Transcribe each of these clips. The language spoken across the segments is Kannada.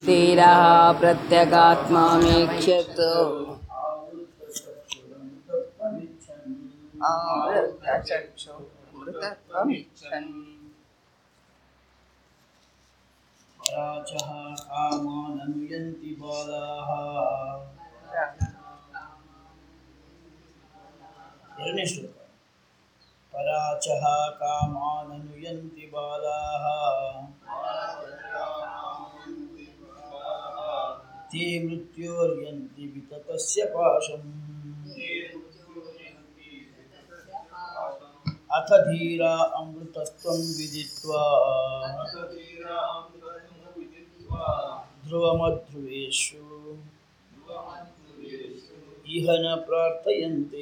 स्थिरः प्रत्यगात्मामीक्षत् अमृतचक्षु मृतत्वमिच्छन् पराचः कामाननुयन्ति बालाः ಎರಡನೇ ಶ್ಲೋಕ ಪರಾಚಃ ಕಾಮಾನನುಯಂತಿ ಬಾಲಾः ते मृत्योर्यन्ति विततस्य पाशम् अथ धीरा अमृतत्वं विदित्वा ध्रुवमध्रुवेषु इह न प्रार्थयन्ते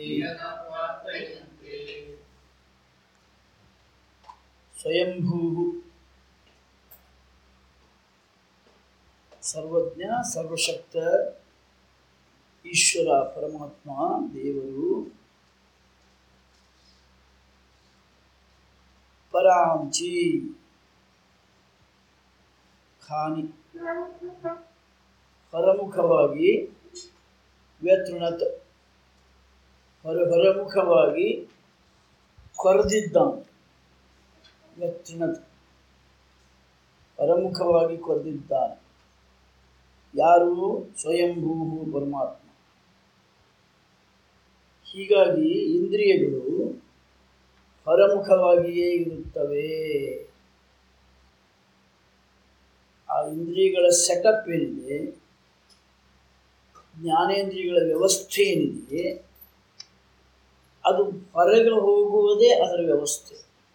ಸ್ವಯಂಭೂ ಸರ್ವಜ್ಞ ಸರ್ವಶಕ್ತ ಈಶ್ವರ ಪರಮಾತ್ಮ ದೇವರು ಪರಾಂಚಿ ಖಾನಿ ಹೊರಮುಖವಾಗಿ ವ್ಯತೃಣತ್ ಹೊರ ಹೊರಮುಖವಾಗಿ ಕೊರೆದಿದ್ದಾನೆ ವ್ಯತೃಣತ್ ಹೊರಮುಖವಾಗಿ ಕೊರೆದಿದ್ದಾನೆ ಯಾರು ಸ್ವಯಂಭೂ ಪರಮಾತ್ಮ ಹೀಗಾಗಿ ಇಂದ್ರಿಯಗಳು ಹೊರಮುಖವಾಗಿಯೇ ಇರುತ್ತವೆ ಆ ಇಂದ್ರಿಯಗಳ ಸೆಟಪ್ ಏನಿದೆ ಜ್ಞಾನೇಂದ್ರಿಯಗಳ ವ್ಯವಸ್ಥೆ ಏನಿದೆ ಅದು ಹೊರಗೆ ಹೋಗುವುದೇ ಅದರ ವ್ಯವಸ್ಥೆ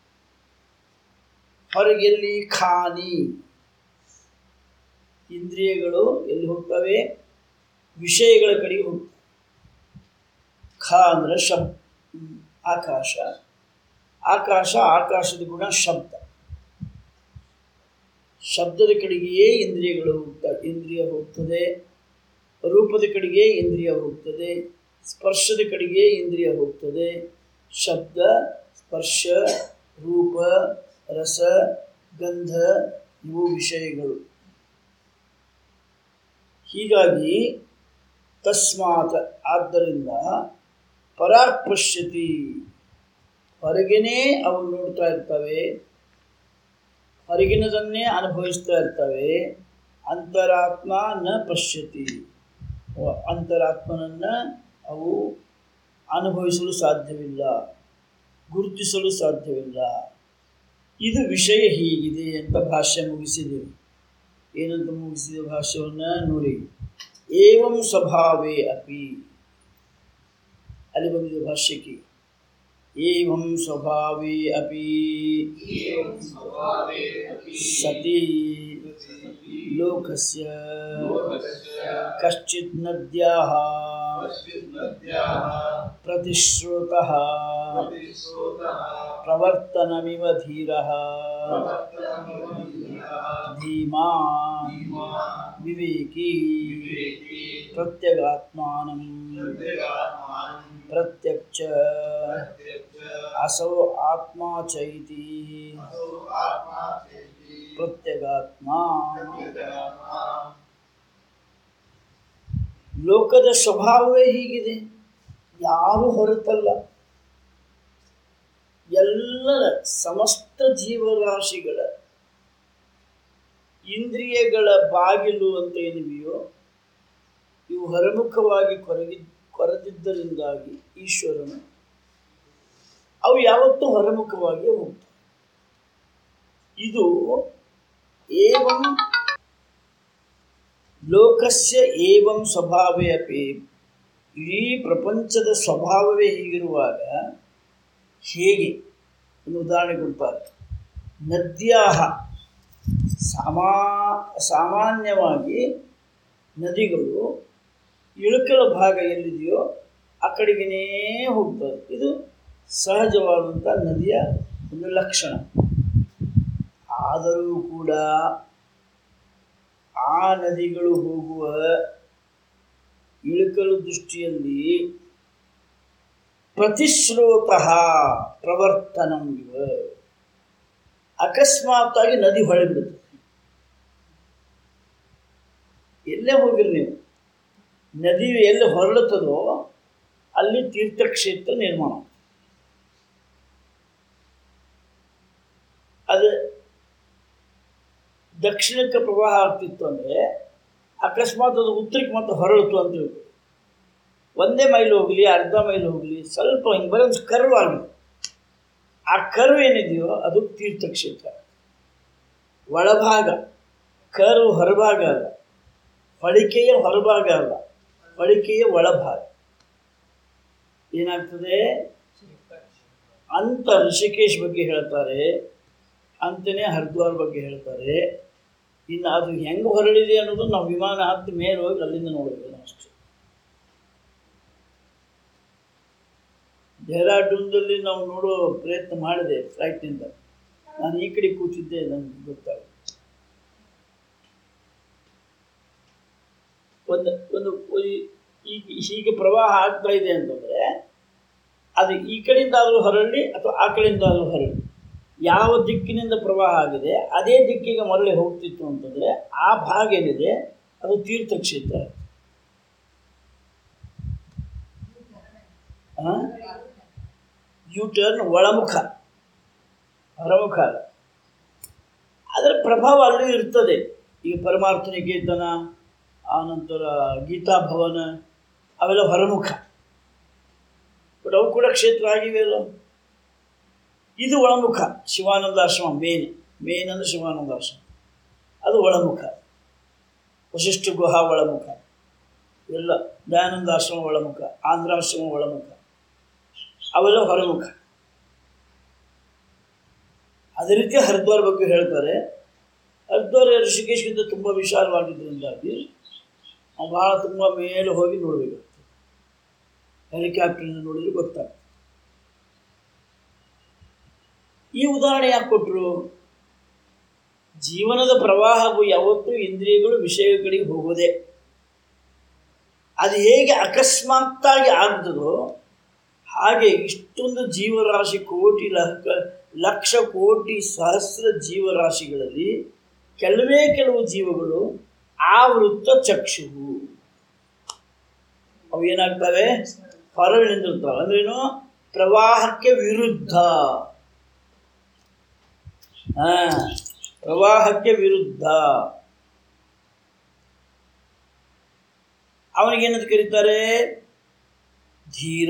ಹೊರಗೆಲ್ಲಿ ಖಾನಿ ಇಂದ್ರಿಯಗಳು ಎಲ್ಲಿ ಹೋಗ್ತವೆ ವಿಷಯಗಳ ಕಡೆಗೆ ಹೋಗ್ತವೆ ಖ ಅಂದರೆ ಶಬ್ ಆಕಾಶ ಆಕಾಶ ಆಕಾಶದ ಗುಣ ಶಬ್ದ ಶಬ್ದದ ಕಡೆಗೆಯೇ ಇಂದ್ರಿಯಗಳು ಹೋಗ್ತವೆ ಇಂದ್ರಿಯ ಹೋಗ್ತದೆ ರೂಪದ ಕಡೆಗೆ ಇಂದ್ರಿಯ ಹೋಗ್ತದೆ ಸ್ಪರ್ಶದ ಕಡೆಗೆ ಇಂದ್ರಿಯ ಹೋಗ್ತದೆ ಶಬ್ದ ಸ್ಪರ್ಶ ರೂಪ ರಸ ಗಂಧ ಇವು ವಿಷಯಗಳು ಹೀಗಾಗಿ ತಸ್ಮಾತ್ ಆದ್ದರಿಂದ ಪರಾಕ್ ಪಶ್ಯತಿ ಹೊರಗೇನೆ ಅವು ನೋಡ್ತಾ ಇರ್ತವೆ ಹೊರಗಿನದನ್ನೇ ಅನುಭವಿಸ್ತಾ ಇರ್ತವೆ ಅಂತರಾತ್ಮ ನ ಪಶ್ಯತಿ ಅವ- ಅಂತರಾತ್ಮನನ್ನು ಅವು ಅನುಭವಿಸಲು ಸಾಧ್ಯವಿಲ್ಲ ಗುರುತಿಸಲು ಸಾಧ್ಯವಿಲ್ಲ ಇದು ವಿಷಯ ಹೀಗಿದೆ ಅಂತ ಭಾಷ್ಯ ಮುಗಿಸಿದೆವು ಏನಂತ ಮುಗಿಸಿದ ಭಾಷ್ಯವನ್ನು ನೋಡಿ ಏವಂ ಸ್ವಭಾವೇ ಅಪಿ ಅಲ್ಲಿ ಬಂದಿದೆ ಭಾಷ್ಯಕ್ಕೆ ಏವಂ ಸ್ವಭಾವೇ ಅಪಿ ಸತಿ ಲೋಕಸ್ಯ ಕಶ್ಚಿತ್ ನದ್ಯಾः प्रतिश्रुतः प्रवर्तनमिव धीरः धीमा विवेकी प्रत्यगात्मानं प्रत्यक्ष असौ आत्मा च इति ಪ್ರತ್ಯಗಾತ್ಮ ಲೋಕದ ಸ್ವಭಾವವೇ ಹೀಗಿದೆ ಯಾರು ಹೊರತಲ್ಲ ಎಲ್ಲರ ಸಮಸ್ತ ಜೀವರಾಶಿಗಳ ಇಂದ್ರಿಯಗಳ ಬಾಗಿಲು ಅಂತ ಏನಿವೆಯೋ ಇವು ಹೊರಮುಖವಾಗಿ ಕೊರಗಿ ಕೊರೆದಿದ್ದರಿಂದಾಗಿ ಈಶ್ವರನು ಅವು ಯಾವತ್ತೂ ಹೊರಮುಖವಾಗಿ ಹೋಗ್ತವೆ ಇದು ಏವಂ ಲೋಕಸ್ಯ ಏವಂ ಸ್ವಭಾವೇ ಅಪಿ ಇಡೀ ಪ್ರಪಂಚದ ಸ್ವಭಾವವೇ ಹೀಗಿರುವಾಗ ಹೇಗೆ ಒಂದು ಉದಾಹರಣೆ ಕೊಡ್ತಾರೆ ನದ್ಯಾಹ ಸಾಮಾ ಸಾಮಾನ್ಯವಾಗಿ ನದಿಗಳು ಇಳುಕಲ ಭಾಗ ಎಲ್ಲಿದೆಯೋ ಆ ಕಡೆಗೇ ಹೋಗ್ತದೆ ಇದು ಸಹಜವಾದಂಥ ನದಿಯ ಒಂದು ಲಕ್ಷಣ ಆದರೂ ಕೂಡ ಆ ನದಿಗಳು ಹೋಗುವ ಇಳುಕಲು ದೃಷ್ಟಿಯಲ್ಲಿ ಪ್ರತಿಶ್ರೋತಃ ಪ್ರವರ್ತನಂ ಇವ ಅಕಸ್ಮಾತ್ತಾಗಿ ನದಿ ಹೊಳೆಬಿಡುತ್ತದೆ ಎಲ್ಲೇ ಹೋಗಿರಿ ನೀವು ನದಿ ಎಲ್ಲಿ ಹೊರಳುತ್ತದೋ ಅಲ್ಲಿ ತೀರ್ಥಕ್ಷೇತ್ರ ನಿರ್ಮಾಣ ಅದು ದಕ್ಷಿಣಕ್ಕೆ ಪ್ರವಾಹ ಆಗ್ತಿತ್ತು ಅಂದರೆ ಅಕಸ್ಮಾತ್ ಅದು ಉತ್ತರಕ್ಕೆ ಮತ್ತೆ ಹೊರಳಿತು ಅಂತ ಹೇಳ್ಬೋದು ಒಂದೇ ಮೈಲ್ ಹೋಗಲಿ ಅರ್ಧ ಮೈಲ್ ಹೋಗಲಿ ಸ್ವಲ್ಪ ಹಿಂಗೆ ಬರೀ ಒಂದು ಕರ್ವ್ ಆಗಲಿ ಆ ಕರ್ವ್ ಏನಿದೆಯೋ ಅದು ತೀರ್ಥಕ್ಷೇತ್ರ ಒಳಭಾಗ ಕರು ಹೊರಭಾಗ ಅಲ್ಲ ಹೊಳಿಕೆಯ ಹೊರಭಾಗ ಅಲ್ಲ ಹೊಳಿಕೆಯ ಒಳಭಾಗ ಏನಾಗ್ತದೆ ಅಂತ ಋಷಿಕೇಶ್ ಬಗ್ಗೆ ಹೇಳ್ತಾರೆ ಅಂತನೇ ಹರಿದ್ವಾರ್ ಬಗ್ಗೆ ಹೇಳ್ತಾರೆ ಇನ್ನು ಅದು ಹೆಂಗೆ ಹೊರಳಿದೆ ಅನ್ನೋದು ನಾವು ವಿಮಾನ ಹತ್ತಿ ಮೇಲೆ ಹೋಗಿ ಅಲ್ಲಿಂದ ನೋಡಬೇಕು ನಾವು ಅಷ್ಟೇ ಡೆಹ್ರಾಡೂನ್ದಲ್ಲಿ ನಾವು ನೋಡೋ ಪ್ರಯತ್ನ ಮಾಡಿದೆ ಫ್ಲೈಟ್ನಿಂದ ನಾನು ಈ ಕಡೆ ಕೂತಿದ್ದೆ ನನಗೆ ಗೊತ್ತಾಗುತ್ತೆ ಒಂದು ಒಂದು ಈ- ಈಗ ಹೀಗೆ ಪ್ರವಾಹ ಆಗ್ತಾ ಇದೆ ಅಂತಂದರೆ ಅದು ಈ ಕಡೆಯಿಂದಾದರೂ ಹೊರಳಿ ಅಥವಾ ಆ ಕಡೆಯಿಂದಾದರೂ ಹೊರಳಿ ಯಾವ ದಿಕ್ಕಿನಿಂದ ಪ್ರವಾಹ ಆಗಿದೆ ಅದೇ ದಿಕ್ಕಿಗೆ ಮರಳಿ ಹೋಗ್ತಿತ್ತು ಅಂತಂದರೆ ಆ ಭಾಗ ಏನಿದೆ ಅದು ತೀರ್ಥಕ್ಷೇತ್ರ ಯು ಟರ್ನ್ ಒಳಮುಖ ಹೊರಮುಖ ಅಲ್ಲ ಅದರ ಪ್ರಭಾವ ಅಲ್ಲೂ ಇರ್ತದೆ ಈಗ ಪರಮಾರ್ಥ ನಿಕೇತನ ಆನಂತರ ಗೀತಾ ಭವನ ಅವೆಲ್ಲ ಹೊರಮುಖ ಬಟ್ ಅವು ಕೂಡ ಕ್ಷೇತ್ರ ಆಗಿವೆ ಅಲ್ಲ ಇದು ಒಳಮುಖ ಶಿವಾನಂದಾಶ್ರಮ ಮೇನ್ ಮೇನ್ ಅಂದರೆ ಶಿವಾನಂದಾಶ್ರಮ ಅದು ಒಳಮುಖ ವಶಿಷ್ಠ ಗುಹಾ ಒಳಮುಖ ಎಲ್ಲ ದಯಾನಂದಾಶ್ರಮ ಒಳಮುಖ ಆಂಧ್ರಾಶ್ರಮ ಒಳಮುಖ ಅವೆಲ್ಲ ಹೊರಮುಖ ಅದೇ ರೀತಿ ಹರಿದ್ವಾರ ಬಗ್ಗೆ ಹೇಳ್ತಾರೆ ಹರಿದ್ವಾರ ಋಷಿಕೇಶ್ಗಿಂತ ತುಂಬ ವಿಶಾಲವಾಗಿದ್ದರಿಂದಾಗಿ ನಾವು ಭಾಳ ತುಂಬ ಮೇಲೆ ಹೋಗಿ ನೋಡಬೇಕಾಗ್ತದೆ ಹೆಲಿಕಾಪ್ಟರ್ನ ನೋಡಿದ್ರೆ ಗೊತ್ತಾಗ್ತದೆ ಈ ಉದಾಹರಣೆ ಯಾಕೆ ಕೊಟ್ಟರು ಜೀವನದ ಪ್ರವಾಹವು ಯಾವತ್ತೂ ಇಂದ್ರಿಯಗಳು ವಿಷಯಗಳಿಗೆ ಹೋಗೋದೇ ಅದು ಹೇಗೆ ಅಕಸ್ಮಾತ್ತಾಗಿ ಆಗ್ತದೋ ಹಾಗೆ ಇಷ್ಟೊಂದು ಜೀವರಾಶಿ ಕೋಟಿ ಲಕ್ಷ ಲಕ್ಷ ಕೋಟಿ ಸಹಸ್ರ ಜೀವರಾಶಿಗಳಲ್ಲಿ ಕೆಲವೇ ಕೆಲವು ಜೀವಗಳು ಆವೃತ್ತ ಚಕ್ಷುವು ಅವು ಏನಾಗ್ತವೆ ಹೊರಳಿ ನಿಂದಿರ್ತಾವೆ ಅಂದ್ರೇನು ಪ್ರವಾಹಕ್ಕೆ ವಿರುದ್ಧ ಹಾ ಪ್ರವಾಹಕ್ಕೆ ವಿರುದ್ಧ ಅವನಿಗೇನಂತ ಕರೀತಾರೆ ಧೀರ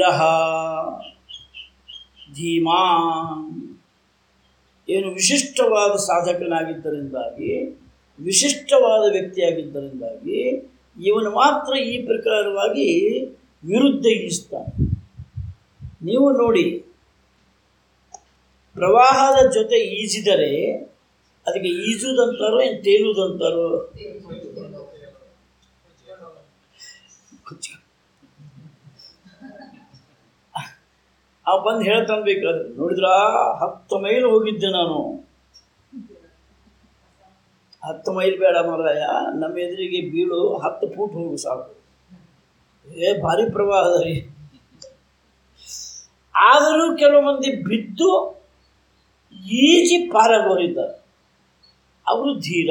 ಧೀಮಾ ಏನು ವಿಶಿಷ್ಟವಾದ ಸಾಧಕನಾಗಿದ್ದರಿಂದಾಗಿ ವಿಶಿಷ್ಟವಾದ ವ್ಯಕ್ತಿಯಾಗಿದ್ದರಿಂದಾಗಿ ಇವನು ಮಾತ್ರ ಈ ಪ್ರಕಾರವಾಗಿ ವಿರುದ್ಧ ಈಸ್ತಾನೆ ನೀವು ನೋಡಿ ಪ್ರವಾಹದ ಜೊತೆ ಈಜಿದರೆ ಅದಕ್ಕೆ ಈಜುವುದಂತಾರೋ ಏನು ತೇಲುವುದಂತಾರೋ ಆ ಬಂದು ಹೇಳ್ತಾನೆ ಬೇಕಾದ್ರೆ ನೋಡಿದ್ರ ಹತ್ತು ಮೈಲ್ ಹೋಗಿದ್ದೆ ನಾನು ಹತ್ತು ಮೈಲ್ ಬೇಡ ಮಾರಾಯ ನಮ್ಮ ಎದುರಿಗೆ ಬೀಳು ಹತ್ತು ಫೂಟ್ ಹೋಗು ಸಾಕು ಏ ಭಾರಿ ಪ್ರವಾಹದ ರೀ ಆದರೂ ಕೆಲವು ಮಂದಿ ಬಿದ್ದು ಈಜಿ ಪಾರಾಗೋರಿದ್ದಾರೆ ಅವರು ಧೀರ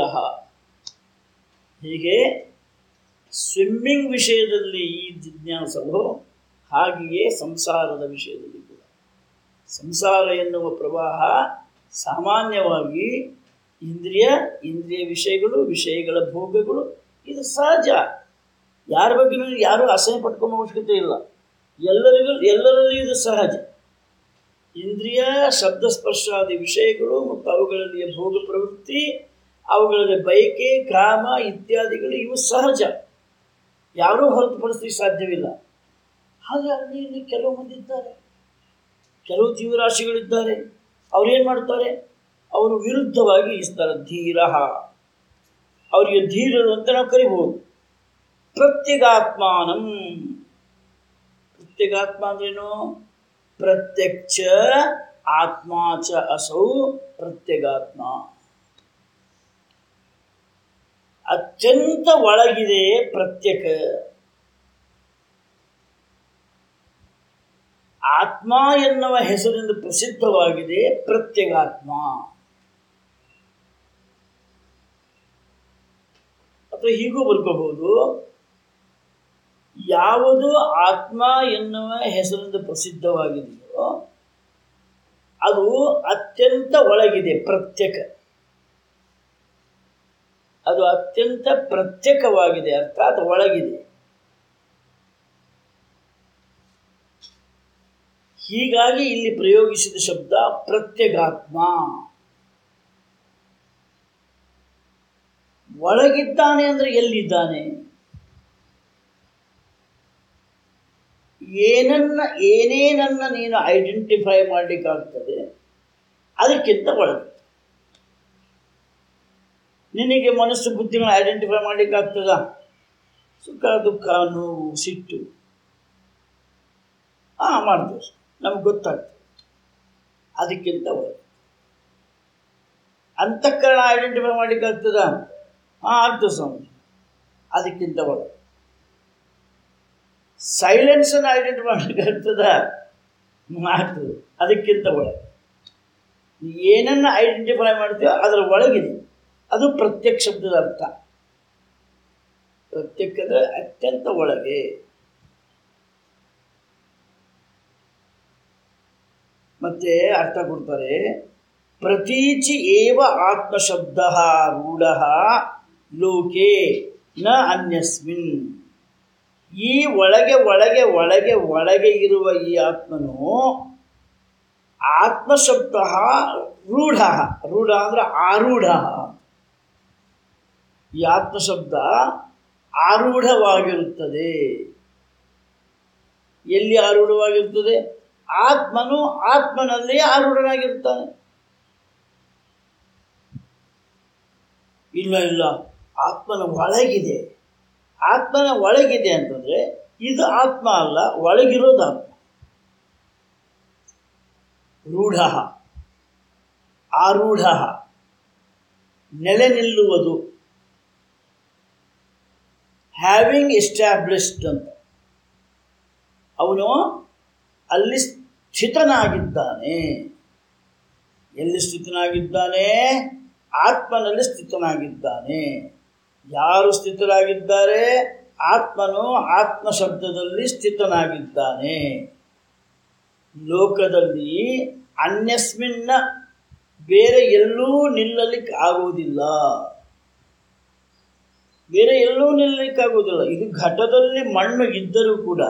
ಹೀಗೆ ಸ್ವಿಮ್ಮಿಂಗ್ ವಿಷಯದಲ್ಲಿ ಈ ಜಿಜ್ಞಾಸವು ಹಾಗೆಯೇ ಸಂಸಾರದ ವಿಷಯದಲ್ಲಿ ಕೂಡ ಸಂಸಾರ ಎನ್ನುವ ಪ್ರವಾಹ ಸಾಮಾನ್ಯವಾಗಿ ಇಂದ್ರಿಯ ಇಂದ್ರಿಯ ವಿಷಯಗಳು ವಿಷಯಗಳ ಭೋಗಗಳು ಇದು ಸಹಜ ಯಾರ ಬಗ್ಗೆನೂ ಯಾರೂ ಅಸಹ್ಯ ಪಟ್ಕೊಳ್ಳೋ ಅವಶ್ಯಕತೆ ಇಲ್ಲ ಎಲ್ಲರಿಗೂ ಎಲ್ಲರಲ್ಲಿ ಇದು ಸಹಜ ಇಂದ್ರಿಯ ಶಬ್ದ ಸ್ಪರ್ಶಾದಿ ವಿಷಯಗಳು ಮತ್ತು ಅವುಗಳಲ್ಲಿಯ ಭೋಗ ಪ್ರವೃತ್ತಿ ಅವುಗಳಲ್ಲಿ ಬಯಕೆ ಕಾಮ ಇತ್ಯಾದಿಗಳು ಇವು ಸಹಜ ಯಾರೂ ಹೊರತುಪಡಿಸಲಿಕ್ಕೆ ಸಾಧ್ಯವಿಲ್ಲ ಹಾಗಾಗಿ ಇಲ್ಲಿ ಕೆಲವು ಮಂದಿ ಇದ್ದಾರೆ ಕೆಲವು ಜೀವರಾಶಿಗಳಿದ್ದಾರೆ ಅವ್ರೇನು ಮಾಡ್ತಾರೆ ಅವರು ವಿರುದ್ಧವಾಗಿ ಈಸ್ತಾರೆ ಧೀರ ಅವರಿಗೆ ಧೀರರು ಅಂತ ನಾವು ಕರಿಬಹುದು ಪ್ರತ್ಯಗಾತ್ಮಾನಂ ಪ್ರತ್ಯಗಾತ್ಮ ಅಂದ್ರೇನು ಪ್ರತ್ಯಕ್ಷ ಆತ್ಮ ಚ ಅಸೌ ಪ್ರತ್ಯಗಾತ್ಮ ಅತ್ಯಂತ ಒಳಗಿದೆ ಪ್ರತ್ಯಕ ಆತ್ಮ ಎನ್ನುವ ಹೆಸರಿನಿಂದ ಪ್ರಸಿದ್ಧವಾಗಿದೆ ಪ್ರತ್ಯಗಾತ್ಮ ಅಥವಾ ಹೀಗೂ ಬರ್ಕೋಬಹುದು ಯಾವುದು ಆತ್ಮ ಎನ್ನುವ ಹೆಸರಿಂದ ಪ್ರಸಿದ್ಧವಾಗಿದೆಯೋ ಅದು ಅತ್ಯಂತ ಒಳಗಿದೆ ಪ್ರತ್ಯೇಕ ಅದು ಅತ್ಯಂತ ಪ್ರತ್ಯೇಕವಾಗಿದೆ ಅರ್ಥಾತ್ ಒಳಗಿದೆ ಹೀಗಾಗಿ ಇಲ್ಲಿ ಪ್ರಯೋಗಿಸಿದ ಶಬ್ದ ಪ್ರತ್ಯಗಾತ್ಮ ಒಳಗಿದ್ದಾನೆ ಅಂದ್ರೆ ಎಲ್ಲಿದ್ದಾನೆ ಏನನ್ನ ಏನೇನನ್ನ ನೀನು ಐಡೆಂಟಿಫೈ ಮಾಡಲಿಕ್ಕಾಗ್ತದೆ ಅದಕ್ಕಿಂತ ಒಳಗೆ ನಿನಗೆ ಮನಸ್ಸು ಬುದ್ಧಿಗಳನ್ನ ಐಡೆಂಟಿಫೈ ಮಾಡಲಿಕ್ಕಾಗ್ತದ ಸುಖ ದುಃಖ ನೋವು ಸಿಟ್ಟು ಹಾಂ ಮಾಡ್ತೇವೆ ನಮ್ಗೆ ಗೊತ್ತಾಗ್ತದೆ ಅದಕ್ಕಿಂತ ಒಳಗೆ ಅಂತಃಕರಣ ಐಡೆಂಟಿಫೈ ಮಾಡಲಿಕ್ಕಾಗ್ತದ ಹಾಂ ಆಗ್ತದೆ ಸ್ವಾಮಿ ಅದಕ್ಕಿಂತ ಒಳಗೆ ಸೈಲೆನ್ಸನ್ನು ಐಡೆಂಟಿಫೈ ಮಾಡಲಿಕ್ಕಾಗ್ತದ ಆಗ್ತದೆ ಅದಕ್ಕಿಂತ ಒಳಗೆ ಏನನ್ನು ಐಡೆಂಟಿಫೈ ಮಾಡ್ತೀವೋ ಅದರ ಒಳಗಿದೆ ಅದು ಪ್ರತ್ಯಕ್ಷ ಶಬ್ದದ ಅರ್ಥ ಪ್ರತ್ಯಕ್ಷ ಅಂದರೆ ಅತ್ಯಂತ ಒಳಗೆ ಮತ್ತೆ ಅರ್ಥ ಕೊಡ್ತಾರೆ ಪ್ರತೀಚಿ ಏವ ಆತ್ಮಶಬ್ದ ರೂಢ ಲೋಕೆ ನ ಅನ್ಯಸ್ಮಿನ್ ಈ ಒಳಗೆ ಒಳಗೆ ಒಳಗೆ ಒಳಗೆ ಇರುವ ಈ ಆತ್ಮನು ಆತ್ಮಶಬ್ದ ರೂಢ ರೂಢ ಅಂದ್ರೆ ಆರೂಢ ಈ ಆತ್ಮಶಬ್ದ ಆರೂಢವಾಗಿರುತ್ತದೆ ಎಲ್ಲಿ ಆರೂಢವಾಗಿರುತ್ತದೆ ಆತ್ಮನು ಆತ್ಮನಲ್ಲಿ ಆರೂಢನಾಗಿರ್ತಾನೆ ಇಲ್ಲ ಇಲ್ಲ ಆತ್ಮನ ಒಳಗಿದೆ ಆತ್ಮನ ಒಳಗಿದೆ ಅಂತಂದರೆ ಇದು ಆತ್ಮ ಅಲ್ಲ ಒಳಗಿರೋದು ಆತ್ಮ ರೂಢ ಆರೂಢ ನೆಲೆ ನಿಲ್ಲುವುದು ಹ್ಯಾವಿಂಗ್ ಎಸ್ಟಾಬ್ಲಿಷ್ಡ್ ಅಂತ ಅವನು ಅಲ್ಲಿ ಸ್ಥಿತನಾಗಿದ್ದಾನೆ ಎಲ್ಲಿ ಸ್ಥಿತನಾಗಿದ್ದಾನೆ ಆತ್ಮನಲ್ಲಿ ಸ್ಥಿತನಾಗಿದ್ದಾನೆ ಯಾರು ಸ್ಥಿತರಾಗಿದ್ದಾರೆ ಆತ್ಮನು ಆತ್ಮ ಶಬ್ದದಲ್ಲಿ ಸ್ಥಿತನಾಗಿದ್ದಾನೆ ಲೋಕದಲ್ಲಿ ಅನ್ಯಸ್ಮಿನ್ನ ಬೇರೆ ಎಲ್ಲೂ ನಿಲ್ಲಲಿಕ್ಕೆ ಆಗುವುದಿಲ್ಲ ಬೇರೆ ಎಲ್ಲೂ ನಿಲ್ಲಲಿಕ್ಕಾಗುವುದಿಲ್ಲ ಇದು ಘಟದಲ್ಲಿ ಮಣ್ಣು ಇದ್ದರೂ ಕೂಡ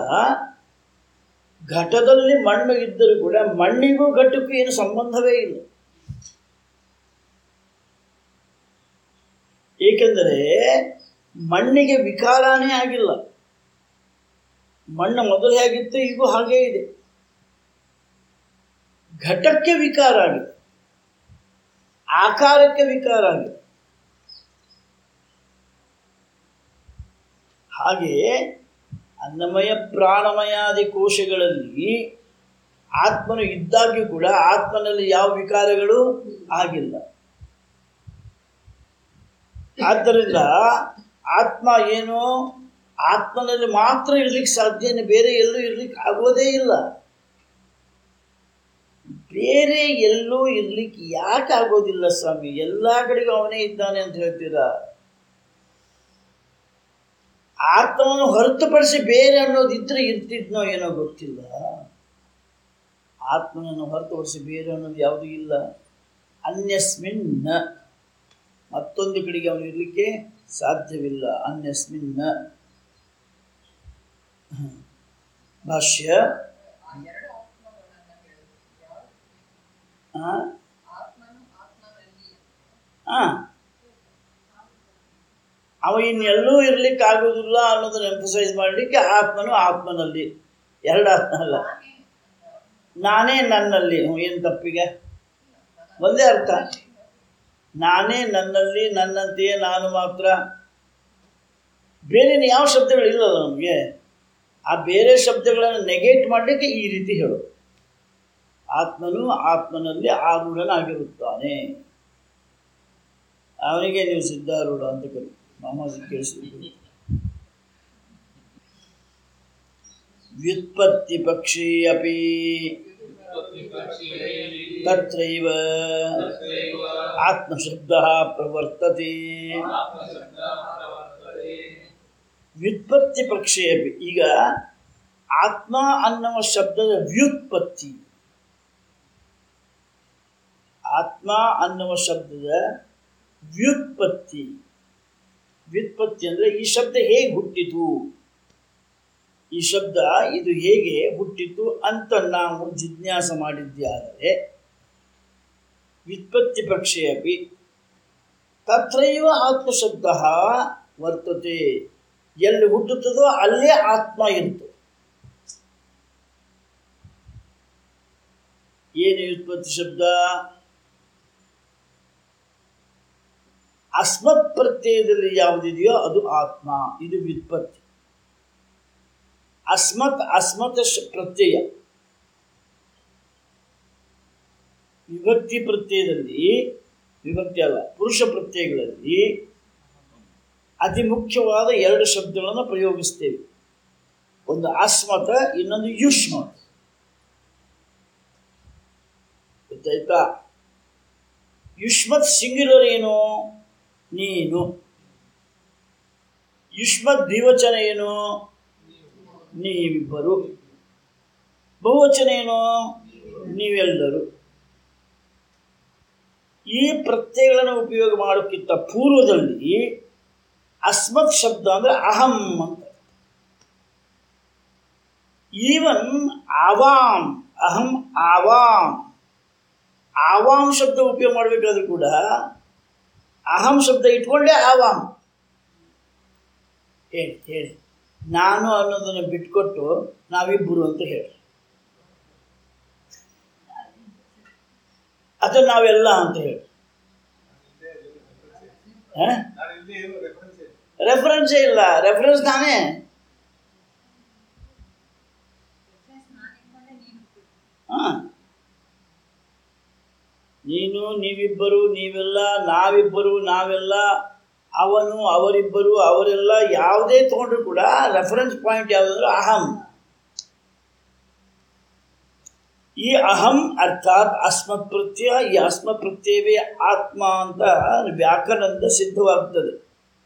ಘಟದಲ್ಲಿ ಮಣ್ಣು ಇದ್ದರೂ ಕೂಡ ಮಣ್ಣಿಗೂ ಘಟಕ್ಕೂ ಏನು ಸಂಬಂಧವೇ ಇಲ್ಲ ಏಕೆಂದರೆ ಮಣ್ಣಿಗೆ ವಿಕಾರನೇ ಆಗಿಲ್ಲ ಮಣ್ಣು ಮೊದಲು ಹೇಗಿತ್ತು ಈಗೂ ಹಾಗೇ ಇದೆ ಘಟಕ್ಕೆ ವಿಕಾರ ಆಗಿದೆ ಆಕಾರಕ್ಕೆ ವಿಕಾರ ಆಗಿದೆ ಹಾಗೆಯೇ ಅನ್ನಮಯ ಪ್ರಾಣಮಯಾದಿ ಕೋಶಗಳಲ್ಲಿ ಆತ್ಮನು ಇದ್ದಾಗ್ಯೂ ಕೂಡ ಆತ್ಮನಲ್ಲಿ ಯಾವ ವಿಕಾರಗಳು ಆಗಿಲ್ಲ ಆದ್ದರಿಂದ ಆತ್ಮ ಏನು ಆತ್ಮನಲ್ಲಿ ಮಾತ್ರ ಇರ್ಲಿಕ್ಕೆ ಸಾಧ್ಯ ಇನ್ನು ಬೇರೆ ಎಲ್ಲೂ ಇರ್ಲಿಕ್ಕೆ ಆಗೋದೇ ಇಲ್ಲ ಬೇರೆ ಎಲ್ಲೂ ಇರ್ಲಿಕ್ಕೆ ಯಾಕೆ ಆಗೋದಿಲ್ಲ ಸ್ವಾಮಿ ಎಲ್ಲ ಕಡೆಗೂ ಅವನೇ ಇದ್ದಾನೆ ಅಂತ ಹೇಳ್ತೀರಾ ಆತ್ಮವನ್ನು ಹೊರತುಪಡಿಸಿ ಬೇರೆ ಅನ್ನೋದಿದ್ರೆ ಇರ್ತಿದ್ನೋ ಏನೋ ಗೊತ್ತಿಲ್ಲ ಆತ್ಮನನ್ನು ಹೊರತುಪಡಿಸಿ ಬೇರೆ ಅನ್ನೋದು ಯಾವುದೂ ಇಲ್ಲ ಅನ್ಯಸ್ಮಿನ್ ನ ಮತ್ತೊಂದು ಕಡೆಗೆ ಅವನು ಇರಲಿಕ್ಕೆ ಸಾಧ್ಯವಿಲ್ಲ ಅನ್ಯಸ್ಮಿನ್ ನ ಭಾಷ್ಯ ಆ ಎರಡು ಆತ್ಮಗಳನ್ನ ಹೇಳುದು ಯಾವುದು ಆ, ಆತ್ಮನು ಆತ್ಮನಲ್ಲಿ ಆ. ಅವ ಇನ್ನೆಲ್ಲೂ ಇರ್ಲಿಕ್ಕೆ ಆಗೋದಿಲ್ಲ ಅನ್ನೋದನ್ನ ಎಂಫಸೈಸ್ ಮಾಡಲಿಕ್ಕೆ ಆತ್ಮನು ಆತ್ಮನಲ್ಲಿ ಎರಡು ಆತ್ಮ ಅಲ್ಲ ನಾನೇ ನನ್ನಲ್ಲಿ ಹ್ಞೂ, ಏನು ತಪ್ಪಿಗೆ ಒಂದೇ ಅರ್ಥ ನಾನೇ ನನ್ನಲ್ಲಿ ನನ್ನಂತೆಯೇ ನಾನು ಮಾತ್ರ ಬೇರೆ ಯಾವ ಶಬ್ದಗಳಿಲ್ಲಲ್ಲ ನಮಗೆ ಆ ಬೇರೆ ಶಬ್ದಗಳನ್ನು ನೆಗೆಟ್ ಮಾಡಲಿಕ್ಕೆ ಈ ರೀತಿ ಹೇಳು ಆತ್ಮನು ಆತ್ಮನಲ್ಲಿ ಆರೂಢನಾಗಿರುತ್ತಾನೆ ಅವನಿಗೆ ನೀವು ಸಿದ್ಧಾರೂಢ ಅಂತ ಕರಿ ಮಾಮಾಜಿ ಕೇಳಿಸಿದ್ರು ವ್ಯುತ್ಪತ್ತಿ ಪಕ್ಷಿ ಅಪಿ ತತ್ರೈವ ಆತ್ಮಶಬ್ದ ಪ್ರವರ್ತತೆ ವ್ಯುತ್ಪತ್ತಿ ಪಕ್ಷೆಯ ಈಗ ಆತ್ಮ ಅನ್ನುವ ಶಬ್ದದ ವ್ಯುತ್ಪತ್ತಿ ಆತ್ಮ ಅನ್ನುವ ಶಬ್ದದ ವ್ಯುತ್ಪತ್ತಿ ವ್ಯುತ್ಪತ್ತಿ ಅಂದರೆ ಈ ಶಬ್ದ ಹೇಗೆ ಹುಟ್ಟಿತು ಈ ಶಬ್ದ ಇದು ಹೇಗೆ ಹುಟ್ಟಿತು ಅಂತ ನಾವು ಜಿಜ್ಞಾಸ ಮಾಡಿದ್ದಾದರೆ ವ್ಯುತ್ಪತ್ತಿ ಪಕ್ಷೆಯಪಿ ತತ್ರೈವ ಆತ್ಮಶಬ್ದ ವರ್ತತೆ ಎಲ್ಲಿ ಹುಟ್ಟುತ್ತದೋ ಅಲ್ಲೇ ಆತ್ಮ ಇರ್ತದೆ ಏನು ವ್ಯುತ್ಪತ್ತಿ ಶಬ್ದ ಅಸ್ಮತ್ ಪ್ರತ್ಯಯದಲ್ಲಿ ಯಾವುದಿದೆಯೋ ಅದು ಆತ್ಮ ಇದು ವ್ಯುತ್ಪತ್ತಿ ಅಸ್ಮತ್ ಅಸ್ಮತ್ ಶ- ಪ್ರತ್ಯಯ ವಿಭಕ್ತಿ ಪ್ರತ್ಯಯದಲ್ಲಿ ವಿಭಕ್ತಿ ಅಲ್ಲ ಪುರುಷ ಪ್ರತ್ಯಯಗಳಲ್ಲಿ ಅತಿ ಮುಖ್ಯವಾದ ಎರಡು ಶಬ್ದಗಳನ್ನು ಪ್ರಯೋಗಿಸ್ತೇವೆ ಒಂದು ಅಸ್ಮತ ಇನ್ನೊಂದು ಯುಷ್ಮತ್ ಗೊತ್ತಾಯ್ತಾ ಯುಷ್ಮತ್ ಸಿಂಗ್ಯುಲರ್ ಏನು ನೀನು ಯುಷ್ಮತ್ ದ್ವಿವಚನ ಏನು ನೀವಿಬ್ಬರು ಬಹುವಚನ ಏನು ನೀವೆಲ್ಲರೂ ಈ ಪ್ರತ್ಯಯಗಳನ್ನು ಉಪಯೋಗ ಮಾಡೋಕ್ಕಿಂತ ಪೂರ್ವದಲ್ಲಿ ಅಸ್ಮತ್ ಶಬ್ದ ಅಂದರೆ ಅಹಂ ಅಂತ ಈವನ್ ಆವಾಂ ಅಹಂ ಆವಾಂ ಆವಾಂ ಶಬ್ದ ಉಪಯೋಗ ಮಾಡಬೇಕಾದ್ರೂ ಕೂಡ ಅಹಂ ಶಬ್ದ ಇಟ್ಕೊಂಡೇ ಆವಾಂ ಹೇಳಿ ಹೇಳಿ ನಾನು ಅನ್ನೋದನ್ನು ಬಿಟ್ಕೊಟ್ಟು ನಾವಿಬ್ಬರು ಅಂತ ಹೇಳಿ ಅಥವಾ ನಾವೆಲ್ಲ ಅಂತ ಹೇಳಿ ರೆಫರೆನ್ಸೇ ಇಲ್ಲ ರೆಫರೆನ್ಸ್ ನಾನೇ ಹಾಂ ನೀನು ನೀವಿಬ್ಬರು ನೀವೆಲ್ಲ ನಾವಿಬ್ಬರು ನಾವೆಲ್ಲ ಅವನು ಅವರಿಬ್ಬರು ಅವರೆಲ್ಲ ಯಾವುದೇ ತಗೊಂಡ್ರು ಕೂಡ ರೆಫರೆನ್ಸ್ ಪಾಯಿಂಟ್ ಯಾವುದಂದ್ರೆ ಅಹಂ ಈ ಅಹಂ ಅರ್ಥಾತ್ ಅಸ್ಮತ್ ಪ್ರತ್ಯಯ ಈ ಅಸ್ಮತ್ ಪ್ರತ್ಯವೇ ಆತ್ಮ ಅಂತ ವ್ಯಾಕರಣದಿಂದ ಸಿದ್ಧವಾಗ್ತದೆ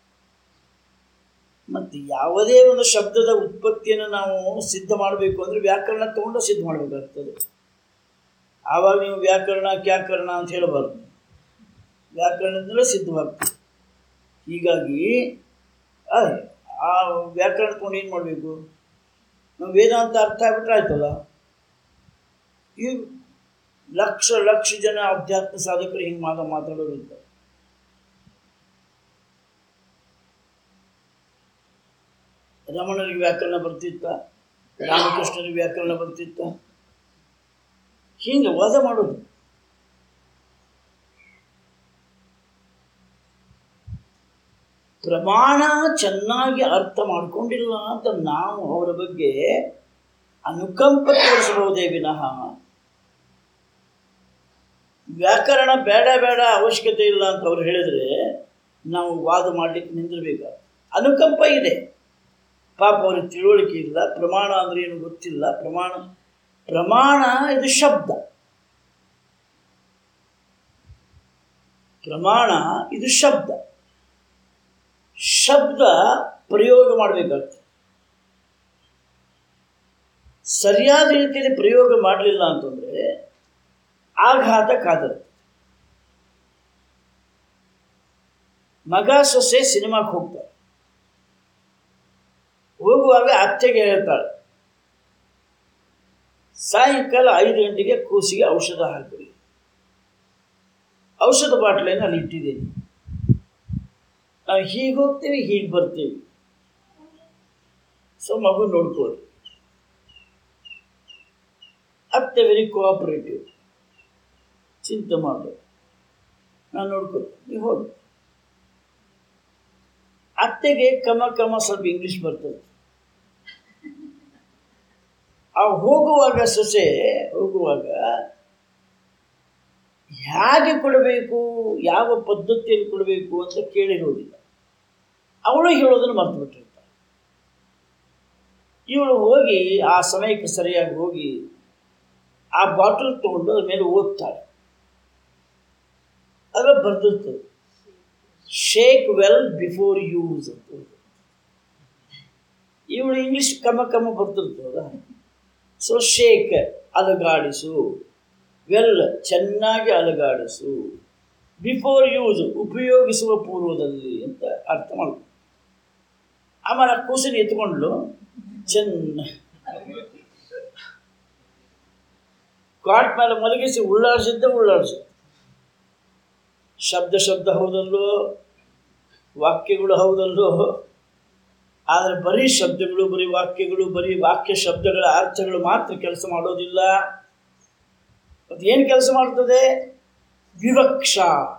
ಮತ್ತು ಯಾವುದೇ ಒಂದು ಶಬ್ದದ ಉತ್ಪತ್ತಿಯನ್ನು ನಾವು ಸಿದ್ಧ ಮಾಡಬೇಕು ಅಂದರೆ ವ್ಯಾಕರಣ ತಗೊಂಡು ಸಿದ್ಧ ಮಾಡಬೇಕಾಗ್ತದೆ ಆವಾಗ ನೀವು ವ್ಯಾಕರಣ ಕ್ಯಾಕರಣ ಅಂತ ಹೇಳಬಾರ್ದು ವ್ಯಾಕರಣದಿಂದಲೇ ಸಿದ್ಧವಾಗ್ತದೆ ಹೀಗಾಗಿ ಆ ಆ ವ್ಯಾಕರಣ ತಗೊಂಡು ಏನು ಮಾಡಬೇಕು ನಾವು ವೇದಾಂತ ಅರ್ಥ ಆಗ್ಬಿಟ್ರೆ ಆಯ್ತಲ್ಲ ಈ ಲಕ್ಷ ಲಕ್ಷ ಜನ ಅಧ್ಯಾತ್ಮ ಸಾಧಕರು ಹಿಂಗೆ ಮಾತ ಮಾತಾಡೋರು ಇದ್ದಾರೆ ರಮಣರಿಗೆ ವ್ಯಾಕರಣ ಬರ್ತಿತ್ತ ರಾಮಕೃಷ್ಣರಿಗೆ ವ್ಯಾಕರಣ ಬರ್ತಿತ್ತ ಹಿಂಗೆ ವಾದ ಮಾಡೋದು ಪ್ರಮಾಣ ಚೆನ್ನಾಗಿ ಅರ್ಥ ಮಾಡ್ಕೊಂಡಿಲ್ಲ ಅಂತ ನಾವು ಅವರ ಬಗ್ಗೆ ಅನುಕಂಪ ತೋರಿಸಬಹುದೇ ವಿನಃ ವ್ಯಾಕರಣ ಬೇಡ ಬೇಡ ಅವಶ್ಯಕತೆ ಇಲ್ಲ ಅಂತ ಅವ್ರು ಹೇಳಿದರೆ ನಾವು ವಾದ ಮಾಡಲಿಕ್ಕೆ ನಿಂದಿರಬೇಕಾಗ್ತದೆ ಅನುಕಂಪ ಇದೆ ಪಾಪ ಅವ್ರಿಗೆ ತಿಳುವಳಿಕೆ ಇಲ್ಲ ಪ್ರಮಾಣ ಅಂದರೆ ಏನು ಗೊತ್ತಿಲ್ಲ ಪ್ರಮಾಣ ಪ್ರಮಾಣ ಇದು ಶಬ್ದ ಪ್ರಮಾಣ ಇದು ಶಬ್ದ ಶಬ್ದ ಪ್ರಯೋಗ ಮಾಡಬೇಕಾಗ್ತದೆ ಸರಿಯಾದ ರೀತಿಯಲ್ಲಿ ಪ್ರಯೋಗ ಮಾಡಲಿಲ್ಲ ಅಂತಂದರೆ ಆಘಾತ ಕಾದಿರುತ್ತೆ ಮಗ ಸೊಸೆ ಸಿನಿಮಾಕ್ಕೆ ಹೋಗ್ತಾರೆ ಹೋಗುವಾಗ ಅತ್ತೆಗೆ ಹೇಳ್ತಾಳೆ ಸಾಯಂಕಾಲ ಐದು ಗಂಟೆಗೆ ಕೂಸಿಗೆ ಔಷಧ ಹಾಕಿರಿ ಔಷಧ ಬಾಟ್ಲಿಯನ್ನು ಅಲ್ಲಿ ಇಟ್ಟಿದ್ದೀನಿ ನಾವು ಹೀಗೆ ಹೋಗ್ತೀವಿ ಹೀಗೆ ಬರ್ತೀವಿ ಸೊ ಮಗು ನೋಡ್ಕೊಳ್ಳಿ ಅತ್ತೆ ವೆರಿ ಕೋಆಪರೇಟಿವ್ ಚಿಂತೆ ಮಾಡಬೇಕು ನಾನು ನೋಡ್ಕೊತೀನಿ ನೀವು ಹೋಗಿ ಅತ್ತೆಗೆ ಕಮ ಕಮ ಸ್ವಲ್ಪ ಇಂಗ್ಲೀಷ್ ಬರ್ತದೆ ಆ ಹೋಗುವಾಗ ಸೊಸೆ ಹೋಗುವಾಗ ಹೇಗೆ ಕೊಡಬೇಕು ಯಾವ ಪದ್ಧತಿಯಲ್ಲಿ ಕೊಡಬೇಕು ಅಂತ ಕೇಳಿರೋದಿಲ್ಲ ಅವಳು ಹೇಳೋದನ್ನು ಮರ್ತು ಬಿಟ್ಟಿರ್ತಾಳೆ ಇವಳು ಹೋಗಿ ಆ ಸಮಯಕ್ಕೆ ಸರಿಯಾಗಿ ಹೋಗಿ ಆ ಬಾಟಲ್ ತಗೊಂಡು ಅದ್ರ ಮೇಲೆ ಓದ್ತಾಳೆ ಅದರ ಬರೆದಿರ್ತದೆ ಶೇಕ್ ವೆಲ್ ಬಿಫೋರ್ ಯೂಸ್ ಅಂತ ಇವಳು ಇಂಗ್ಲೀಷ್ ಕಮ್ಮ ಕಮ್ಮ ಬರ್ತಿರ್ತದ ಸೊ ಶೇಕ್ ಅಲಗಾಡಿಸು ವೆಲ್ ಚೆನ್ನಾಗಿ ಅಲಗಾಡಿಸು ಬಿಫೋರ್ ಯೂಸ್ ಉಪಯೋಗಿಸುವ ಪೂರ್ವದಲ್ಲಿ ಅಂತ ಅರ್ಥ ಮಾಡ್ಕೊ ಆಮೇಲೆ ಆ ಕೂಸಿನ ಎತ್ಕೊಂಡ್ಲು ಚೆನ್ನ ಕಾಟ್ ಮೇಲೆ ಮಲಗಿಸಿ ಉಳ್ಳಾಡಿಸಿದ್ದೆ ಉಳ್ಳಾಡಿಸಿ ಶಬ್ದ ಶಬ್ದ ಹೌದಲ್ಲೋ ವಾಕ್ಯಗಳು ಹೌದಲ್ಲೋ ಆದರೆ ಬರೀ ಶಬ್ದಗಳು ಬರೀ ವಾಕ್ಯಗಳು ಬರೀ ವಾಕ್ಯ ಶಬ್ದಗಳ ಅರ್ಥಗಳು ಮಾತ್ರ ಕೆಲಸ ಮಾಡೋದಿಲ್ಲ ಅದು ಏನು ಕೆಲಸ ಮಾಡ್ತದೆ ವಿವಕ್ಷ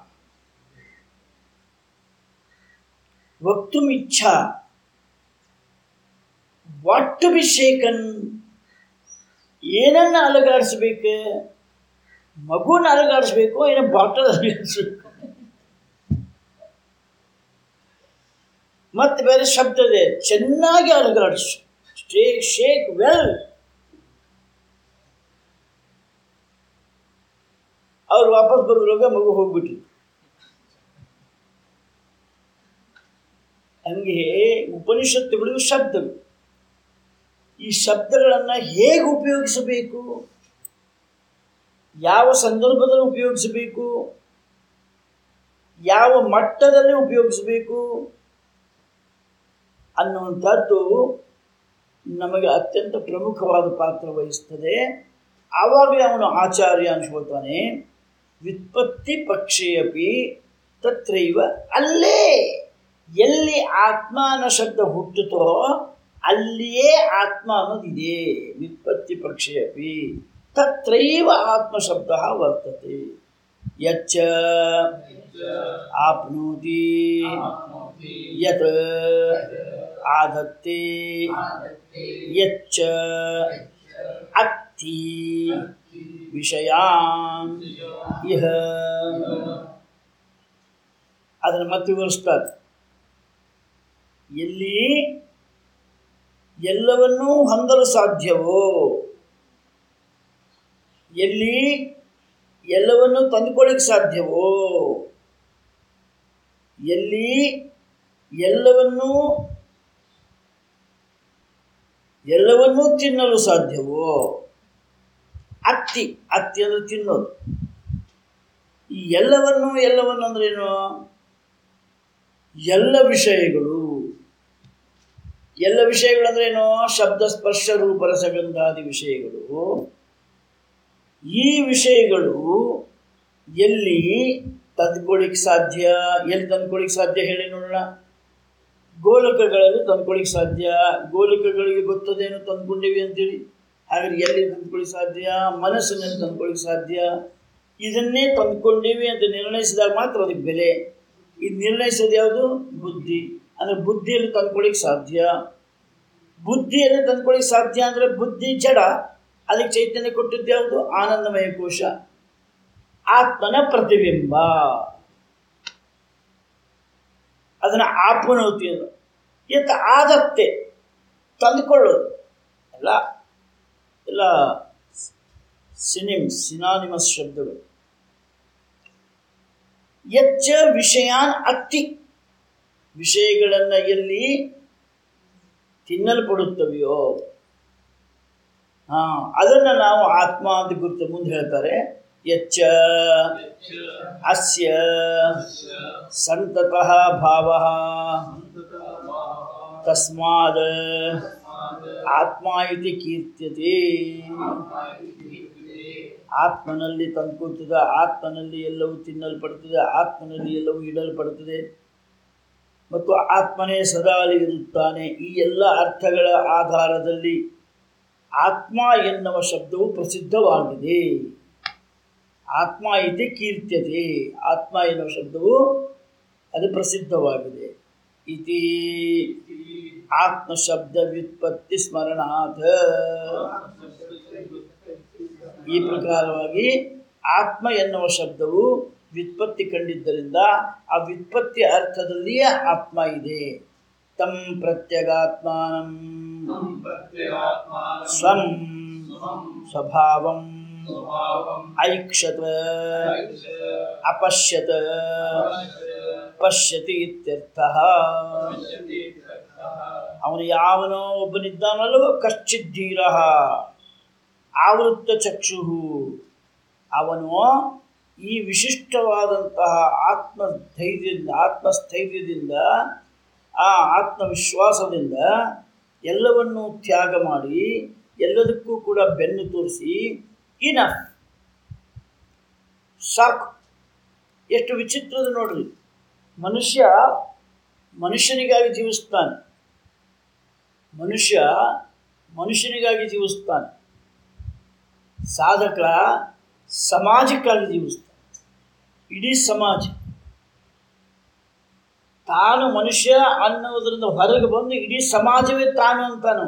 ವಕ್ತುಂ ಇಚ್ಛಾ ವಾಟ್ ಟು ಬಿ ಶೇಕನ್ ಏನನ್ನ ಅಲಗಾಡಿಸ್ಬೇಕು ಮಗುನ ಅಲಗಾಡಿಸ್ಬೇಕು ಏನೋ ಬಾಟಲ್ ಅಲಗಾಡಿಸ್ಬೇಕು ಮತ್ತೆ ಬೇರೆ ಶಬ್ದ ಇದೆ ಚೆನ್ನಾಗಿ ಅಲಗಾಡಿಸು ಶೇಕ್ ಶೇಕ್ ವೆಲ್ ಅವ್ರು ವಾಪಸ್ ಬರೋದ್ರೊಳಗೆ ಮಗು ಹೋಗ್ಬಿಟ್ರು ಹಂಗೆ ಉಪನಿಷತ್ತುಗಳು ಶಬ್ದಗಳು ಈ ಶಬ್ದಗಳನ್ನು ಹೇಗೆ ಉಪಯೋಗಿಸಬೇಕು ಯಾವ ಸಂದರ್ಭದಲ್ಲಿ ಉಪಯೋಗಿಸಬೇಕು ಯಾವ ಮಟ್ಟದಲ್ಲಿ ಉಪಯೋಗಿಸಬೇಕು ಅನ್ನುವಂಥದ್ದು ನಮಗೆ ಅತ್ಯಂತ ಪ್ರಮುಖವಾದ ಪಾತ್ರ ವಹಿಸ್ತದೆ ಆವಾಗಲೇ ಅವನು ಆಚಾರ್ಯ ಅನ್ಸ್ಕೊಳ್ತಾನೆ ವ್ಯುತ್ಪತ್ತಿ ಪಕ್ಷೇಯಪಿ ತತ್ರೈವ ಅಲ್ಲೇ ಎಲ್ಲಿ ಆತ್ಮ ಅನ್ನೋ ಶಬ್ದ ಹುಟ್ಟುತ್ತೋ ಅಲ್ಲಿಯೇ ಆತ್ಮ ಅನ್ನೋದಿದೆ ವ್ಯುತ್ಪತ್ತಿ ಪಕ್ಷೇಯಪಿ ತತ್ರೈವ ಆತ್ಮ ಶಬ್ದ ವರ್ತತೆ ಯಚ್ಚ ಆಪ್ನೋತಿ ಯತ್ ಆದತ್ತೆ ಯಚ್ಚ ಅತ್ತಿ ವಿಷಯಾನ್ ಇಹ ಅದನ್ನು ಮತ್ತೆ ವಿವರಿಸ್ತಾರೆ ಎಲ್ಲಿ ಎಲ್ಲವನ್ನೂ ಹೊಂದಲು ಸಾಧ್ಯವೋ ಎಲ್ಲಿ ಎಲ್ಲವನ್ನೂ ತಂದುಕೊಳ್ಳಿಕ್ಕೆ ಸಾಧ್ಯವೋ ಎಲ್ಲಿ ಎಲ್ಲವನ್ನೂ ಎಲ್ಲವನ್ನೂ ತಿನ್ನಲು ಸಾಧ್ಯವೋ ಅತ್ತಿ ಅತ್ತಿ ಅಂದರೆ ತಿನ್ನೋದು ಈ ಎಲ್ಲವನ್ನು ಎಲ್ಲವನ್ನು ಅಂದ್ರೇನು ಎಲ್ಲ ವಿಷಯಗಳು ಎಲ್ಲ ವಿಷಯಗಳಂದ್ರೇನು ಶಬ್ದ ಸ್ಪರ್ಶ ರೂಪ ರಸಗಂಧಾದಿ ವಿಷಯಗಳು ಈ ವಿಷಯಗಳು ಎಲ್ಲಿ ತಂದ್ಕೊಳ್ಳಿಕ್ಕೆ ಸಾಧ್ಯ ಎಲ್ಲಿ ತಂದ್ಕೊಳ್ಳಿಕ್ಕೆ ಸಾಧ್ಯ ಹೇಳಿ ನೋಡೋಣ ಗೋಲಕಗಳಲ್ಲಿ ತಂದ್ಕೊಳ್ಳಿಕ್ಕೆ ಸಾಧ್ಯ ಗೋಲಕಗಳಿಗೆ ಗೊತ್ತದೇನು ತಂದ್ಕೊಂಡಿವಿ ಅಂತೇಳಿ ಹಾಗಾದ್ರೆ ಎಲ್ಲಿ ತಂದ್ಕೊಳ್ಳಿಕ್ಕೆ ಸಾಧ್ಯ ಮನಸ್ಸಿನಲ್ಲಿ ತಂದ್ಕೊಳ್ಳಿಕ್ಕೆ ಸಾಧ್ಯ ಇದನ್ನೇ ತಂದ್ಕೊಂಡಿವಿ ಅಂತ ನಿರ್ಣಯಿಸಿದಾಗ ಮಾತ್ರ ಅದಕ್ಕೆ ಬೆಲೆ ಇದು ನಿರ್ಣಯಿಸೋದು ಯಾವುದು ಬುದ್ಧಿ ಅಂದರೆ ಬುದ್ಧಿಯಲ್ಲಿ ತಂದ್ಕೊಳ್ಳಿಕ್ಕೆ ಸಾಧ್ಯ ಬುದ್ಧಿಯಲ್ಲಿ ತಂದ್ಕೊಳ್ಳಿಕ್ಕೆ ಸಾಧ್ಯ ಅಂದರೆ ಬುದ್ಧಿ ಜಡ ಅದಕ್ಕೆ ಚೈತನ್ಯ ಕೊಟ್ಟಿದ್ದು ಯಾವುದು ಆನಂದಮಯ ಕೋಶ ಆತ್ಮನ ಪ್ರತಿಬಿಂಬ ಅದನ್ನು ಆಪನೋತಿ ಅದು ಎತ್ತ ಆದತ್ತೆ ತಂದುಕೊಳ್ಳೋದು ಎಲ್ಲ ಎಲ್ಲ ಸಿನಿಮ್ಸ್ ಸಿನಾನಿಮಸ್ ಶಬ್ದಗಳು ಎಚ್ಚ ವಿಷಯಾನ್ ಅತ್ತಿ ವಿಷಯಗಳನ್ನು ಎಲ್ಲಿ ತಿನ್ನಲ್ಪಡುತ್ತವೆಯೋ ಹಾಂ ಅದನ್ನು ನಾವು ಆತ್ಮ ಅಂತ ಗುರುತು ಮುಂದೆ ಹೇಳ್ತಾರೆ ಎಚ್ಚ ಅಸ್ಯ ಸಂತತಃ ಭಾವ ತಸ್ಮಾದ್ ಆತ್ಮ ಇತಿ ಕೀರ್ತ್ಯತೆ ಆತ್ಮನಲ್ಲಿ ತಂದ್ಕೊಳ್ತದೆ ಆತ್ಮನಲ್ಲಿ ಎಲ್ಲವೂ ತಿನ್ನಲ್ಪಡ್ತದೆ ಆತ್ಮನಲ್ಲಿ ಎಲ್ಲವೂ ಇಡಲ್ಪಡುತ್ತದೆ ಮತ್ತು ಆತ್ಮನೇ ಸದಾ ಇರುತ್ತಾನೆ ಈ ಎಲ್ಲ ಅರ್ಥಗಳ ಆಧಾರದಲ್ಲಿ ಆತ್ಮ ಎನ್ನುವ ಶಬ್ದವು ಪ್ರಸಿದ್ಧವಾಗಿದೆ ಆತ್ಮ ಇದೆ ಕೀರ್ತ್ಯತೆ ಆತ್ಮ ಎನ್ನುವ ಶಬ್ದವು ಅದು ಪ್ರಸಿದ್ಧವಾಗಿದೆ ಇತಿ ಆತ್ಮಶಬ್ದ ವ್ಯುತ್ಪತ್ತಿ ಸ್ಮರಣಾಥ ಈ ಪ್ರಕಾರವಾಗಿ ಆತ್ಮ ಎನ್ನುವ ಶಬ್ದವು ವ್ಯುತ್ಪತ್ತಿ ಕಂಡಿದ್ದರಿಂದ ಆ ವ್ಯುತ್ಪತ್ತಿ ಅರ್ಥದಲ್ಲಿಯೇ ಆತ್ಮ ಇದೆ ತಂ ಪ್ರತ್ಯಗಾತ್ಮಾನಂ ಸ್ವಂ ಸ್ವಭಾವಂ ಐಕ್ಷತ ಅಪಶ್ಯತ ಪಶ್ಯತಿ ಇತ್ಯರ್ಥ ಅವನು ಯಾವನೋ ಒಬ್ಬನಿದ್ದಾನಲ್ಲವೋ ಕಶ್ಚಿದ್ದೀರ ಆವೃತ್ತ ಚಕ್ಷುಹು ಅವನು ಈ ವಿಶಿಷ್ಟವಾದಂತಹ ಆತ್ಮಧೈರ್ಯದಿಂದ ಆತ್ಮಸ್ಥೈರ್ಯದಿಂದ ಆ ಆತ್ಮವಿಶ್ವಾಸದಿಂದ ಎಲ್ಲವನ್ನೂ ತ್ಯಾಗ ಮಾಡಿ ಎಲ್ಲದಕ್ಕೂ ಕೂಡ ಬೆನ್ನು ತೋರಿಸಿ ಇನಫ್ ಸಾಕು ಎಷ್ಟು ವಿಚಿತ್ರದ ನೋಡ್ರಿ ಮನುಷ್ಯ ಮನುಷ್ಯನಿಗಾಗಿ ಜೀವಿಸ್ತಾನೆ ಮನುಷ್ಯ ಮನುಷ್ಯನಿಗಾಗಿ ಜೀವಿಸ್ತಾನೆ ಸಾಧಕ ಸಮಾಜಕ್ಕಾಗಿ ಜೀವಿಸ್ತಾನೆ ಇಡೀ ಸಮಾಜ ತಾನು ಮನುಷ್ಯ ಅನ್ನೋದರಿಂದ ಹೊರಗೆ ಬಂದು ಇಡೀ ಸಮಾಜವೇ ತಾನು ಅಂತಾನು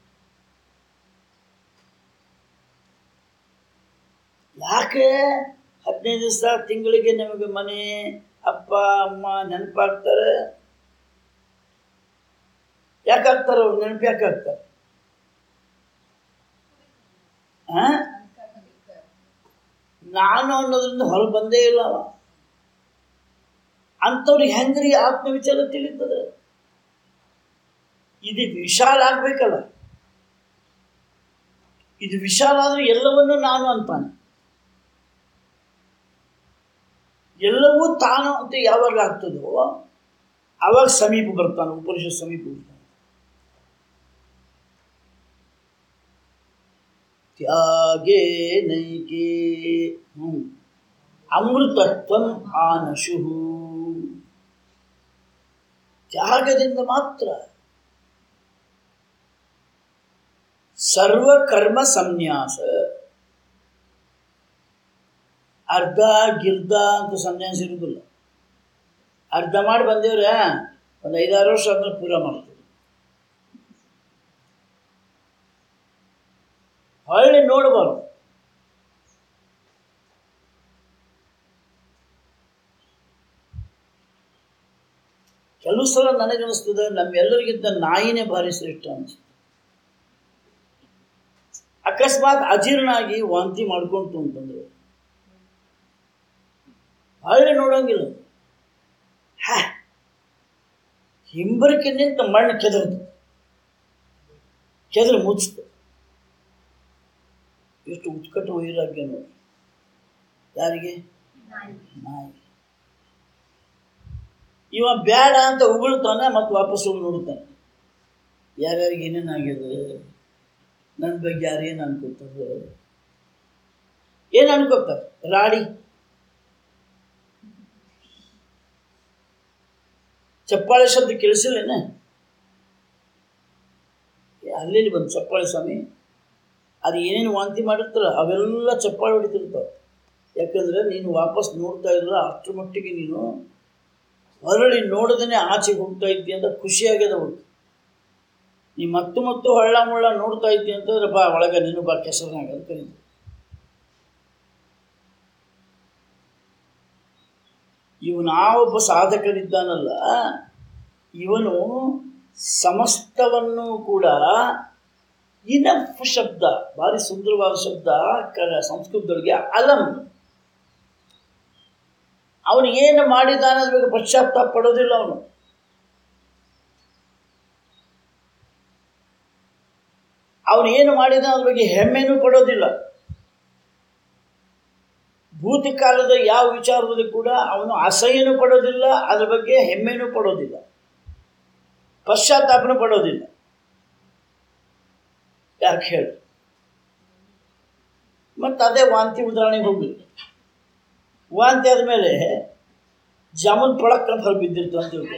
ಯಾಕೆ ಹದಿನೈದು ದಿವಸ ತಿಂಗಳಿಗೆ ನಮಗೆ ಮನೆ ಅಪ್ಪ ಅಮ್ಮ ನೆನಪಾಗ್ತಾರೆ ಯಾಕೆ ಆಗ್ತಾರೆ ಅವ್ರು ನೆನಪು ಯಾಕೆ ಆಗ್ತಾರೆ ಆ? ನಾನು ಅನ್ನೋದ್ರಿಂದ ಹೊರಗೆ ಬಂದೇ ಇಲ್ಲ ಅವ ಅಂಥವ್ರಿಗೆ ಹೆಂಗ್ರಿ ಆತ್ಮವಿಚಾರ ತಿಳಿತದೆ ಇದು ವಿಶಾಲ ಆಗ್ಬೇಕಲ್ಲ ಇದು ವಿಶಾಲ ಆದ್ರೆ ಎಲ್ಲವನ್ನೂ ನಾನು ಅಂತಾನೆ ಎಲ್ಲವೂ ತಾನು ಅಂತ ಯಾವಾಗ ಆಗ್ತದೋ ಆವಾಗ ಸಮೀಪ ಬರ್ತಾನೆ ಉಪನಿಷತ್ ಸಮೀಪ ಬರ್ತಾನೆ ತ್ಯಾಗೇ ನೈಕೆ ಹ್ಮ್. ಅಮೃತತ್ವಂ ಆನಶು ತ್ಯಾಗದಿಂದ ಮಾತ್ರ ಸರ್ವಕರ್ಮ ಸಂನ್ಯಾಸ ಅರ್ಧ ಗಿರ್ಧ ಅಂತ ಸನ್ಯಾಸ ಇರುವುದಿಲ್ಲ ಅರ್ಧ ಮಾಡಿ ಬಂದೇವ್ರೆ ಒಂದು ಐದಾರು ವರ್ಷ ಆದ್ಮೇಲೆ ಪೂರ ಮಾಡ್ತೀವಿ ಹೊಳ್ಳಿ ನೋಡಬಾರ್ದು ಕೆಲವು ಸಲ ನನಗನ್ನಿಸ್ತದೆ ನಮ್ಮೆಲ್ಲರಿಗಿಂತ ನಾಯಿನೇ ಭಾರಿ ಶ್ರೇಷ್ಠ ಅನ್ಸುತ್ತೆ ಅಕಸ್ಮಾತ್ ಅಜೀರ್ಣ ಆಗಿ ವಾಂತಿ ಮಾಡ್ಕೊಂತು ಅಂತಂದ್ರೆ ಹೊಳ್ಳಿ ನೋಡೋಂಗಿಲ್ಲ ಹ್ಯಾ ಹಿಂಬರಿಕೆ ನಿಂತ ಮಣ್ಣು ಕೆದರ್ದು ಕೆದರಿ ಮುಚ್ಚಿತು ಎಷ್ಟು ಉತ್ಕಟ ವೈರಾಗ್ಯ ನೋಡಿ ಯಾರಿಗೆ ನಾಯಿ ಇವ ಬೇಡ ಅಂತ ಉಗುಳ್ತಾನೆ ಮತ್ತು ವಾಪಸ್ ಹೋಗಿ ನೋಡ್ತಾನೆ ಯಾರ್ಯಾರಿಗೆ ಏನೇನು ಆಗಿದೆ ನನ್ನ ಬಗ್ಗೆ ಯಾರು ಏನು ಅನ್ಕೋತಾರೆ ಏನು ಅನ್ಕೋತಾರೆ ರಾಡಿ ಚಪ್ಪಾಳೆ ಶಬ್ದ ಕೇಳಿಸಿಲ್ಲೇನೆ ಅಲ್ಲಿ ಬಂದು ಚಪ್ಪಾಳೆ ಸ್ವಾಮಿ ಅದು ಏನೇನು ವಾಂತಿ ಮಾಡಿರ್ತಾರ ಅವೆಲ್ಲ ಚಪ್ಪಾಳೆ ಹೊಡಿತಿರ್ತಾವೆ ಯಾಕಂದರೆ ನೀನು ವಾಪಸ್ ನೋಡ್ತಾ ಇಲ್ಲ ಅಷ್ಟರ ಮಟ್ಟಿಗೆ ನೀನು ಹೊರಳಿ ನೋಡದೇ ಆಚೆಗೆ ಹೋಗ್ತಾ ಇದ್ದಿ ಅಂತ ಖುಷಿಯಾಗ್ಯದ ಅವ್ರಿಗೆ ನೀ ಮತ್ತು ಮತ್ತು ಹಳ್ಳ ಮುಳ್ಳ ನೋಡ್ತಾ ಇದ್ದಿ ಅಂತಂದ್ರೆ ಬಾ ಒಳಗೆ ನೀನು ಬಾ ಕೆಸರನಾಗ ಅಂತ ಕರೀತು ಇವನು ಆ ಒಬ್ಬ ಸಾಧಕನಿದ್ದಾನಲ್ಲ ಇವನು ಸಮಸ್ತವನ್ನು ಕೂಡ ಇನಫ್ ಶಬ್ದ ಭಾರಿ ಸುಂದರವಾದ ಶಬ್ದ ಕ ಸಂಸ್ಕೃತದೊಳಗೆ ಅಲಂ ಅವನು ಏನು ಮಾಡಿದ್ದಾನೆ ಅದ್ರ ಬಗ್ಗೆ ಪಶ್ಚಾತ್ತಾಪ ಪಡೋದಿಲ್ಲ ಅವನು ಅವನು ಏನು ಮಾಡಿದ ಅದ್ರ ಬಗ್ಗೆ ಹೆಮ್ಮೆನೂ ಪಡೋದಿಲ್ಲ ಭೂತ ಕಾಲದ ಯಾವ ವಿಚಾರದಲ್ಲಿ ಕೂಡ ಅವನು ಅಸಹ್ಯನೂ ಪಡೋದಿಲ್ಲ ಅದ್ರ ಬಗ್ಗೆ ಹೆಮ್ಮೆನೂ ಪಡೋದಿಲ್ಲ ಪಶ್ಚಾತ್ತಾಪನೂ ಪಡೋದಿಲ್ಲ ಯಾಕೆ ಹೇಳಿ ಮತ್ತು ಅದೇ ವಾಂತಿ ಉದಾಹರಣೆಗೆ ಹೋಗಲಿ ವಾಂತಿ ಆದಮೇಲೆ ಜಾಮೂನ್ ಪೊಳಕ್ ಅಂತ ಹೊರ ಬಿದ್ದಿರ್ತು ಅಂತ ತಿಳ್ಕೊ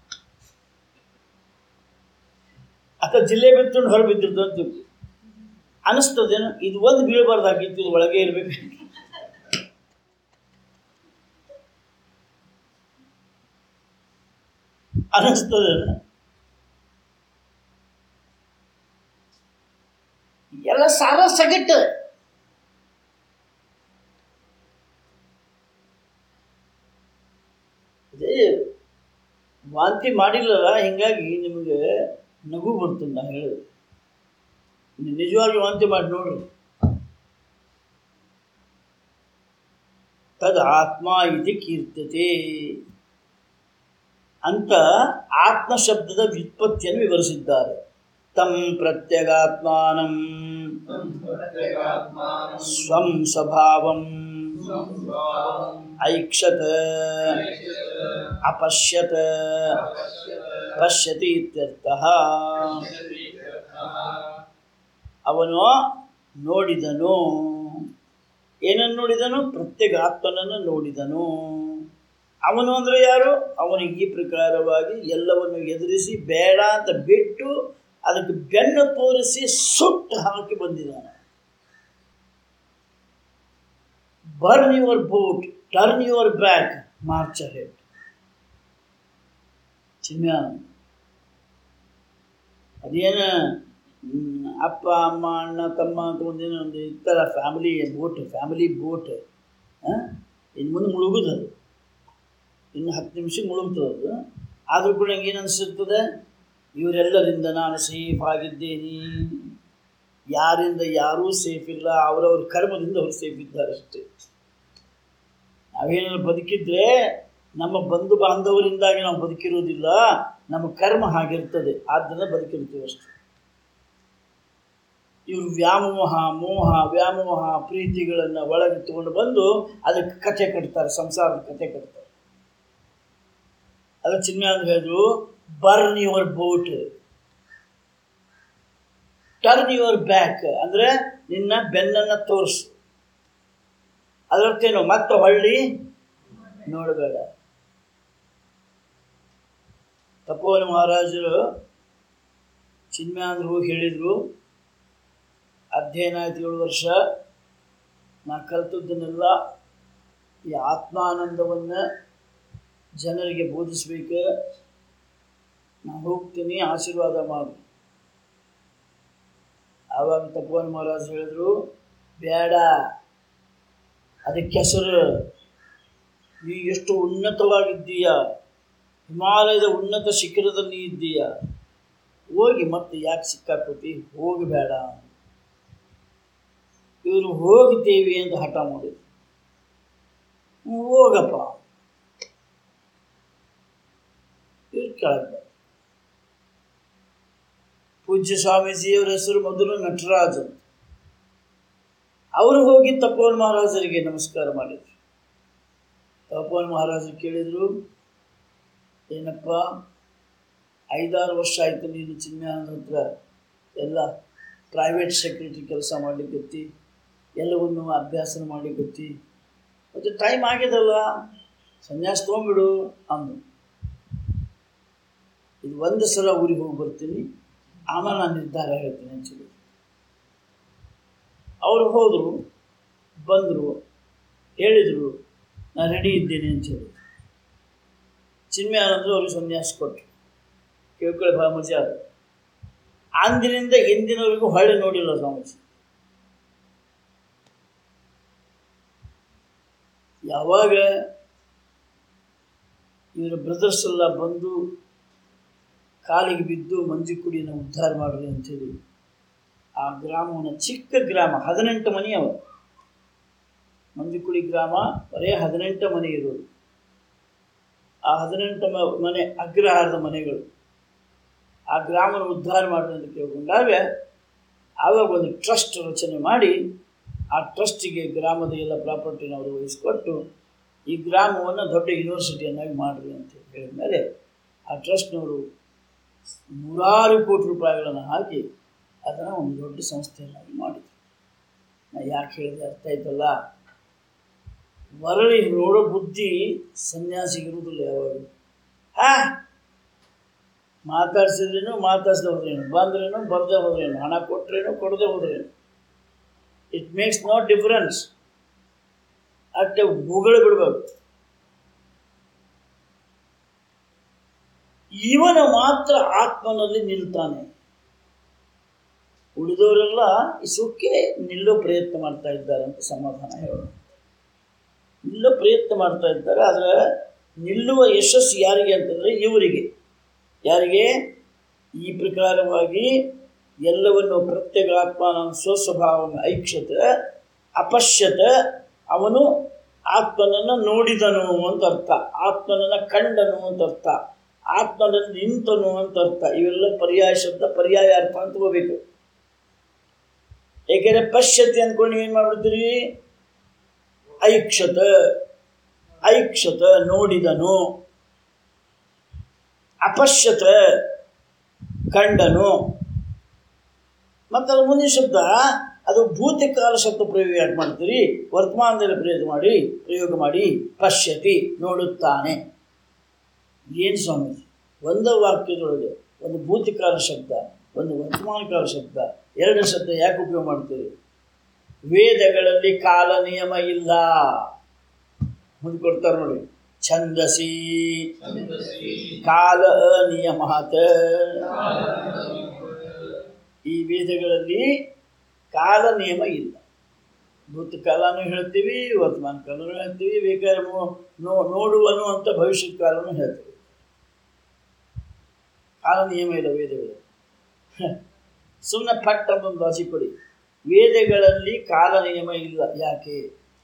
ಅಥವಾ ಜಿಲೇಬಿ ತುಂಡು ಹೊರ ಬಿದ್ದಿರ್ತು ಅಂತ ತಿಳ್ಕೊ ಅನಿಸ್ತದೇನು ಇದು ಒಂದು ಬೀಳಬಾರ್ದಾಗಿತ್ತು ಇದು ಒಳಗೆ ಇರಬೇಕು ಅನಿಸ್ತದೇನು ಎಲ್ಲ ಸಾರ ಸಗಟ್ಟು ಅದೇ ವಾಂತಿ ಮಾಡಿಲ್ಲಲ್ಲ ಹಿಂಗಾಗಿ ನಿಮಗೆ ನಗು ಬರ್ತದೆ ನಾ ಹೇಳೋದು ನೀವು ನಿಜವಾಗಿ ವಾಂತಿ ಮಾಡಿ ನೋಡ್ರಿ ತದ್ ಆತ್ಮ ಇದು ಕೀರ್ತತೆ ಅಂತ ಆತ್ಮ ಶಬ್ದದ ವ್ಯುತ್ಪತ್ತಿಯನ್ನು ವಿವರಿಸಿದ್ದಾರೆ ತಂ ಪ್ರತ್ಯಗಾತ್ಮಾನಂ ಸ್ವಂ ಸ್ವಭಾವಂ ಐಕ್ಷತ ಅಪಶ್ಯತ ಪಶ್ಯತಿ ಇತ್ಯರ್ಥಃ ಅವನು ನೋಡಿದನು ಏನನ್ನು ನೋಡಿದನು ಪ್ರತ್ಯೇಗಾತ್ಮನನ್ನು ನೋಡಿದನು ಅವನು ಅಂದರೆ ಯಾರು ಅವನಿಗೆ ಈ ಪ್ರಕಾರವಾಗಿ ಎಲ್ಲವನ್ನು ಎದುರಿಸಿ ಬೇಡ ಅಂತ ಬಿಟ್ಟು ಅದಕ್ಕೆ ಬೆನ್ನು ತೋರಿಸಿ ಸುಟ್ಟು ಹಾಕಿ ಬಂದಿದ್ದಾನೆ burn your boat turn your back march head ಚಿನ್ಮ್ಯಾನ ಅದೇನು ಹ್ಮ್, ಅಪ್ಪ ಅಮ್ಮ ಅಣ್ಣ ತಮ್ಮ ಅಂತ ಒಂದೇನೋ ಒಂದು ಇತ್ತಲ್ಲ ಫ್ಯಾಮಿಲಿ ಬೋಟ್ ಫ್ಯಾಮಿಲಿ ಬೋಟ್ ಇನ್ನು ಮುಂದೆ ಮುಳುಗುದು ಅದು ಇನ್ನು ಹತ್ತು ನಿಮಿಷ ಮುಳುಗ್ತದೆ ಅದು ಆದರೂ ಕೂಡ ಏನು ಅನಿಸಿರ್ತದೆ ಇವರೆಲ್ಲರಿಂದ ನಾನು ಸೇಫ್ ಆಗಿದ್ದೇನೆ ಯಾರಿಂದ ಯಾರೂ ಸೇಫ್ ಇಲ್ಲ ಅವರವ್ರ ಕರ್ಮದಿಂದ ಅವ್ರು ಸೇಫ್ ಇದ್ದಾರೆ ಅಷ್ಟೇ ನಾವೇನಾದ್ರು ಬದುಕಿದ್ರೆ ನಮ್ಮ ಬಂಧು ಬಾಂಧವರಿಂದಾಗಿ ನಾವು ಬದುಕಿರೋದಿಲ್ಲ ನಮ್ಮ ಕರ್ಮ ಹಾಗಿರ್ತದೆ ಆದ್ದರಿಂದ ಬದುಕಿರ್ತೀವಿ ಅಷ್ಟೇ ಇವರು ವ್ಯಾಮೋಹ ಮೋಹ ವ್ಯಾಮೋಹ ಪ್ರೀತಿಗಳನ್ನು ಒಳಗೆ ತಗೊಂಡು ಬಂದು ಅದಕ್ಕೆ ಕಥೆ ಕಟ್ತಾರೆ ಸಂಸಾರದ ಕಥೆ ಕಟ್ತಾರೆ ಅದು ಚಿನ್ನ ಅಂತ ಹೇಳಿದ್ರು burn your boat turn your back ಅಂದರೆ ನಿನ್ನ ಬೆನ್ನನ್ನು ತೋರಿಸು ಅದರರ್ಥೇನು ಮತ್ತೆ ಹೊಳ್ಳಿ ನೋಡಬೇಡ ತಪೋವನ ಮಹಾರಾಜರು ಚಿನ್ಮ್ಯಾಂದ್ರು ಹೇಳಿದರು ಅಧ್ಯಯನ ಆಯ್ತು ಏಳು ವರ್ಷ ನಾ ಕಲ್ತದ್ದನ್ನೆಲ್ಲ ಈ ಆತ್ಮಾನಂದವನ್ನು ಜನರಿಗೆ ಬೋಧಿಸ್ಬೇಕು ನಾ ಹೋಗ್ತೀನಿ ಆಶೀರ್ವಾದ ಮಾಡು ಆವಾಗ ತಪೋವನ ಮಹಾರಾಜ್ ಹೇಳಿದ್ರು ಬೇಡ ಅದಕ್ಕೆ ಹೆಸರು ನೀ ಎಷ್ಟು ಉನ್ನತವಾಗಿದ್ದೀಯ ಹಿಮಾಲಯದ ಉನ್ನತ ಶಿಖರದಲ್ಲಿ ಇದ್ದೀಯ ಹೋಗಿ ಮತ್ತೆ ಯಾಕೆ ಸಿಕ್ಕಾಕೋತಿ ಹೋಗಬೇಡ ಇವರು ಹೋಗ್ತೇವೆ ಅಂತ ಹಠ ಮಾಡಿದ್ರು ಹ್ಮ್, ಹೋಗಪ್ಪ ಇವ್ರು ಕೆಳಗೆ ಪೂಜ್ಯ ಸ್ವಾಮೀಜಿಯವರ ಹೆಸರು ಮೊದಲು ನಟರಾಜ್ ಅಂತ ಅವರು ಹೋಗಿ ತಪೋವನ್ ಮಹಾರಾಜರಿಗೆ ನಮಸ್ಕಾರ ಮಾಡಿದರು ತಪೋವನ್ ಮಹಾರಾಜರು ಕೇಳಿದರು ಏನಪ್ಪ ಐದಾರು ವರ್ಷ ಆಯಿತು ನೀನು ಚಿನ್ಮ್ಯಾನದ ಹತ್ರ ಎಲ್ಲ ಪ್ರೈವೇಟ್ ಸೆಕ್ರೆಟರಿ ಕೆಲಸ ಮಾಡಲಿಕ್ಕತ್ತಿ ಎಲ್ಲವನ್ನು ಅಭ್ಯಾಸ ಮಾಡಲಿಕ್ಕತ್ತಿ ಮತ್ತು ಟೈಮ್ ಆಗ್ಯದಲ್ಲ ಸನ್ಯಾಸ ತೊಗೊಂಬಿಡು ಅಂದು ಇದು ಒಂದು ಸಲ ಊರಿಗೆ ಹೋಗಿ ಬರ್ತೀನಿ ಆಮೇಲೆ ನಾನು ನಿರ್ಧಾರ ಹೇಳ್ತೀನಿ ಅಂತ ಹೇಳಿ ಅವರು ಹೋದರು ಬಂದರು ಹೇಳಿದರು ನಾನು ರೆಡಿ ಇದ್ದೇನೆ ಅಂತ ಹೇಳಿ ಚಿನ್ಮಯಾನಂದರು ಅವ್ರಿಗೆ ಸನ್ಯಾಸ ಕೊಟ್ಟರು ಕೇಳ್ಕೊಳ್ಳಿ ಭಾಳ ಮಜಾ ಅದು ಅಂದಿನಿಂದ ಇಂದಿನವರೆಗೂ ಹೊಳ್ಳಿ ನೋಡಿಲ್ಲ ಸ್ವಾಮೀಜಿ ಯಾವಾಗ ಇವರ ಬ್ರದರ್ಸ್ ಎಲ್ಲ ಬಂದು ಕಾಲಿಗೆ ಬಿದ್ದು ಮಂಜು ಕುಡಿನ ಉದ್ಧಾರ ಮಾಡ್ರಿ ಅಂಥೇಳಿ ಆ ಗ್ರಾಮವನ್ನು ಚಿಕ್ಕ ಗ್ರಾಮ ಹದಿನೆಂಟು ಮನೆ ಅವ ಮಂಜುಕುಳಿ ಗ್ರಾಮ ಬರೇ ಹದಿನೆಂಟು ಮನೆ ಇರೋದು ಆ ಹದಿನೆಂಟು ಮ- ಮನೆ ಅಗ್ರಹಾರದ ಮನೆಗಳು ಆ ಗ್ರಾಮವನ್ನು ಉದ್ಧಾರ ಮಾಡ್ರಿ ಅಂತ ಕೇಳ್ಕೊಂಡಾಗ ಆವಾಗ ಒಂದು ಟ್ರಸ್ಟ್ ರಚನೆ ಮಾಡಿ ಆ ಟ್ರಸ್ಟಿಗೆ ಗ್ರಾಮದ ಎಲ್ಲ ಪ್ರಾಪರ್ಟಿನ ಅವರು ವಹಿಸ್ಕೊಟ್ಟು ಈ ಗ್ರಾಮವನ್ನು ದೊಡ್ಡ ಯೂನಿವರ್ಸಿಟಿಯನ್ನಾಗಿ ಮಾಡ್ರಿ ಅಂತ ಹೇಳಿದ ಮೇಲೆ ಆ ಟ್ರಸ್ಟ್ನವರು ನೂರಾರು ಕೋಟಿ ರೂಪಾಯಿಗಳನ್ನು ಹಾಕಿ ಅದನ್ನು ಒಂದು ದೊಡ್ಡ ಸಂಸ್ಥೆಯನ್ನಾಗಿ ಮಾಡಿದ್ರು ನಾ ಯಾಕೆ ಹೇಳಿದೆ ಅರ್ಥ ಆಯ್ತಲ್ಲ ಮರಳಿ ನೋಡೋ ಬುದ್ಧಿ ಸನ್ಯಾಸಿಗಿರುವುದಿಲ್ಲ ಯಾವಾಗ ಹಾ ಮಾತಾಡ್ಸಿದ್ರೇನು ಮಾತಾಡ್ಸದೆ ಹೋದ್ರೇನು ಬಂದ್ರೇನು ಬರ್ದೇ ಹೋದ್ರೇನು ಹಣ ಕೊಟ್ರೇನು ಕೊಡದೆ ಹೋದ್ರೇನು ಇಟ್ ಮೇಕ್ಸ್ ನೋ ಡಿಫರೆನ್ಸ್ ಅಷ್ಟೇ ಮುಗಳು ಬಿಡ್ಬೇಕು ಇವನ ಮಾತ್ರ ಆತ್ಮನಲ್ಲಿ ನಿಲ್ತಾನೆ ಉಳಿದವರೆಲ್ಲ ಈ ಸುಖಕ್ಕೆ ನಿಲ್ಲೋ ಪ್ರಯತ್ನ ಮಾಡ್ತಾ ಇದ್ದಾರೆ ಅಂತ ಸಮಾಧಾನ ಹೇಳೋಣ ನಿಲ್ಲೋ ಪ್ರಯತ್ನ ಮಾಡ್ತಾ ಇದ್ದಾರೆ ಆದರೆ ನಿಲ್ಲುವ ಯಶಸ್ಸು ಯಾರಿಗೆ ಅಂತಂದರೆ ಇವರಿಗೆ ಯಾರಿಗೆ ಈ ಪ್ರಕಾರವಾಗಿ ಎಲ್ಲವನ್ನು ಪ್ರತ್ಯೇಕಾತ್ಮನ ಸ್ವಸ್ವಭಾವವನ್ನು ಐಕ್ಷತ ಅಪಶ್ಯತ ಅವನು ಆತ್ಮನನ್ನು ನೋಡಿದನು ಅಂತ ಅರ್ಥ ಆತ್ಮನನ್ನು ಕಂಡನು ಅಂತ ಅರ್ಥ ಆತ್ಮನಲ್ಲಿ ನಿಂತನು ಅಂತ ಅರ್ಥ ಇವೆಲ್ಲ ಪರ್ಯಾಯ ಶಬ್ದ ಪರ್ಯಾಯ ಅರ್ಥ ಅಂತ ತಗೋಬೇಕು ಏಕೆಂದರೆ ಪಶ್ಯತಿ ಅಂದ್ಕೊಂಡು ನೀವೇನು ಮಾಡ್ಬಿಡ್ತೀರಿ ಐಕ್ಷತ ಐಕ್ಷತ ನೋಡಿದನು ಅಪಶ್ಯತ ಕಂಡನು ಮತ್ತು ಅದ್ರ ಮುಂದಿನ ಶಬ್ದ ಅದು ಭೂತಕಾಲ ಶಬ್ದ ಪ್ರಯೋಗ ಯಾಕೆ ಮಾಡ್ತೀರಿ ವರ್ತಮಾನದಲ್ಲಿ ಪ್ರಯೋಗ ಮಾಡಿ ಪ್ರಯೋಗ ಮಾಡಿ ಪಶ್ಯತಿ ನೋಡುತ್ತಾನೆ ಏನು ಸ್ವಾಮೀಜಿ ಒಂದೇ ವಾಕ್ಯದೊಳಗೆ ಒಂದು ಭೂತಕಾಲ ಶಬ್ದ ಒಂದು ವರ್ತಮಾನ ಕಾಲ ಶಬ್ದ ಎರಡು ಶಬ್ದ ಯಾಕೆ ಉಪಯೋಗ ಮಾಡ್ತೀರಿ ವೇದಗಳಲ್ಲಿ ಕಾಲ ನಿಯಮ ಇಲ್ಲ ಮುಂದೆ ಕೊಡ್ತಾರೆ ನೋಡಿ ಛಂದಸಿ ಕಾಲ ಅನಿಯಮಾತ ಈ ವೇದಗಳಲ್ಲಿ ಕಾಲ ನಿಯಮ ಇಲ್ಲ ಭೂತಕಾಲನೂ ಹೇಳ್ತೀವಿ ವರ್ತಮಾನ ಕಾಲನೂ ಹೇಳ್ತೀವಿ ಬೇಕಾದ್ರೆ ಮೋ- ನೋ ನೋಡುವನು ಅಂತ ಭವಿಷ್ಯತ್ ಕಾಲನೂ ಹೇಳ್ತೀವಿ ಕಾಲ ನಿಯಮ ಇಲ್ಲ ವೇದಗಳು ಸುಮ್ಮನೆ ಪಟ್ ಅಂತ ಒಂದು ಲಾಜಿಕ್ ಕೊಡಿ ವೇದಗಳಲ್ಲಿ ಕಾಲ ನಿಯಮ ಇಲ್ಲ ಯಾಕೆ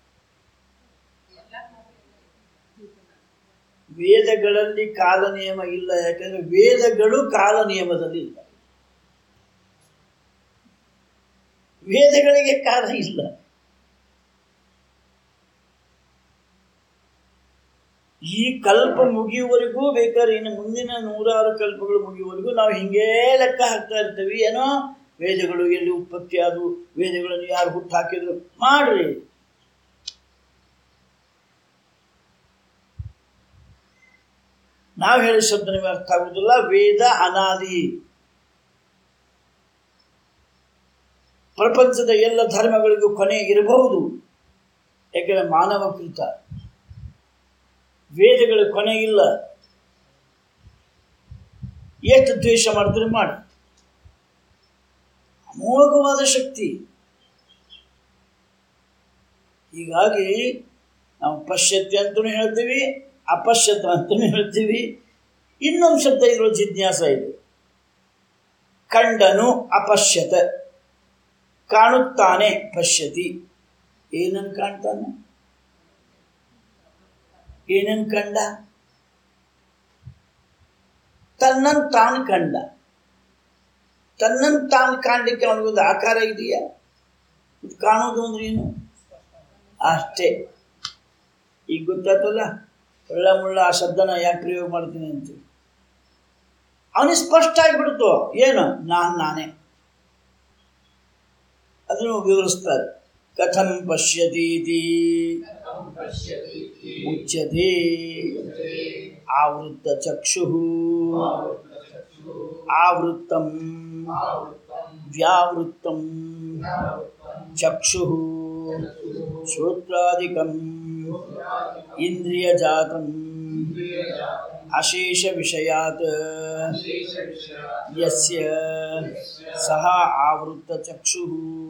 ವೇದಗಳಲ್ಲಿ ಕಾಲ ನಿಯಮ ಇಲ್ಲ ಯಾಕಂದ್ರೆ ವೇದಗಳು ಕಾಲ ನಿಯಮದಲ್ಲಿ ಇಲ್ಲ ವೇದಗಳಿಗೆ ಕಾಲ ಇಲ್ಲ ಈ ಕಲ್ಪ ಮುಗಿಯುವವರೆಗೂ ಬೇಕಾದ್ರೆ ಇನ್ನು ಮುಂದಿನ ನೂರಾರು ಕಲ್ಪಗಳು ಮುಗಿಯುವವರೆಗೂ ನಾವು ಹಿಂಗೇ ಲೆಕ್ಕ ಹಾಕ್ತಾ ಇರ್ತೀವಿ ಏನೋ ವೇದಗಳು ಎಲ್ಲಿ ಉತ್ಪತ್ತಿ ಆದವು ವೇದಗಳನ್ನು ಯಾರು ಹುಟ್ಟು ಹಾಕಿದ್ರು ಮಾಡ್ರಿ ನಾವು ಹೇಳಿದ ಶಬ್ದ ನಿಮಗೆ ಅರ್ಥ ಆಗುವುದಿಲ್ಲ ವೇದ ಅನಾದಿ ಪ್ರಪಂಚದ ಎಲ್ಲ ಧರ್ಮಗಳಿಗೂ ಕೊನೆ ಇರಬಹುದು ಯಾಕೆಂದರೆ ಮಾನವ ಕೃತ ವೇದಗಳ ಕೊನೆ ಇಲ್ಲ ಎಷ್ಟು ದ್ವೇಷ ಮಾಡಿದ್ರೆ ಮಾಡಿ ಅಮೋಘವಾದ ಶಕ್ತಿ ಹೀಗಾಗಿ ನಾವು ಪಶ್ಯತ್ಯ ಅಂತಲೂ ಹೇಳ್ತೀವಿ ಅಪಶ್ಯತ ಅಂತಲೂ ಹೇಳ್ತೀವಿ ಇನ್ನೊಂದು ಶಬ್ದ ಇದ್ರೊಳಗೆ ಜಿಜ್ಞಾಸ ಇದೆ ಕಂಡನು ಅಪಶ್ಯತ ಕಾಣುತ್ತಾನೆ ಪಶ್ಯತಿ ಏನನ್ನು ಕಾಣ್ತಾನೆ ಏನನ್ನು ಕಂಡ ತನ್ನನ್ನು ತಾನು ಕಂಡ ತನ್ನನ್ನು ತಾನು ಕಾಣಲಿಕ್ಕೆ ಅವನಿಗೊಂದು ಆಕಾರ ಇದೆಯಾ ಇದು ಕಾಣೋದು ಅಂದ್ರೆ ಏನು ಅಷ್ಟೇ ಈಗ ಗೊತ್ತಾಯ್ತಲ್ಲ ಒಳ್ಳ ಮುಳ್ಳ ಆ ಶಬ್ದನ ಯಾಕೆ ಪ್ರಯೋಗ ಮಾಡ್ತೀನಿ ಅಂತ ಅವನಿಗೆ ಸ್ಪಷ್ಟ ಆಗಿಬಿಡ್ತು ಏನು ನಾನು ನಾನೇ ಅದನ್ನು ವಿವರಿಸ್ತಾರೆ ಕಥಂ ಪಶ್ಯತೀತಿ ಉಚ್ಯತೆ ಆವೃತ್ತ ಚಕ್ಷು ಆವೃತ್ತಂ ವ್ಯಾವೃತ್ತಂ ಚಕ್ಷು ಶ್ರೋತ್ರಾದಿಕಂ ಇಂದ್ರಿಯಜಾತಂ ಅಶೇಷ ವಿಷಯಾತ್ ಯಸ್ಯ ಸಹ ಆವೃತ್ತ ಚಕ್ಷು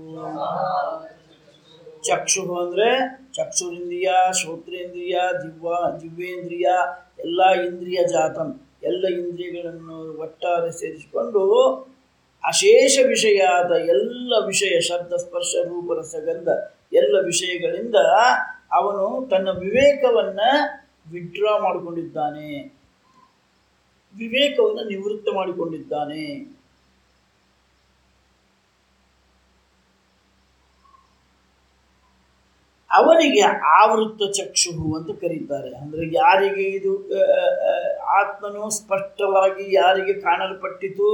ಚಕ್ಷು ಅಂದರೆ ಚಕ್ಷುರಿಂದ್ರಿಯ ಶ್ರೋತ್ರೇಂದ್ರಿಯ ದಿವ್ವ ದಿವ್ಯೇಂದ್ರಿಯ ಎಲ್ಲ ಇಂದ್ರಿಯ ಜಾತಂ ಎಲ್ಲ ಇಂದ್ರಿಯಗಳನ್ನು ಒಟ್ಟಾರೆ ಸೇರಿಸಿಕೊಂಡು ಅಶೇಷ ವಿಷಯಾದ ಎಲ್ಲ ವಿಷಯ ಶಬ್ದ ಸ್ಪರ್ಶ ರೂಪ ರಸಗಂಧ ಎಲ್ಲ ವಿಷಯಗಳಿಂದ ಅವನು ತನ್ನ ವಿವೇಕವನ್ನು ವಿಡ್ರಾ ಮಾಡಿಕೊಂಡಿದ್ದಾನೆ ವಿವೇಕವನ್ನು ನಿವೃತ್ತ ಮಾಡಿಕೊಂಡಿದ್ದಾನೆ ಅವನಿಗೆ ಆವೃತ್ತ ಚಕ್ಷು ಅಂತ ಕರೀತಾರೆ ಅಂದರೆ ಯಾರಿಗೆ ಇದು ಆ, ಆ, ಆತ್ಮನು ಸ್ಪಷ್ಟವಾಗಿ ಯಾರಿಗೆ ಕಾಣಲ್ಪಟ್ಟಿತು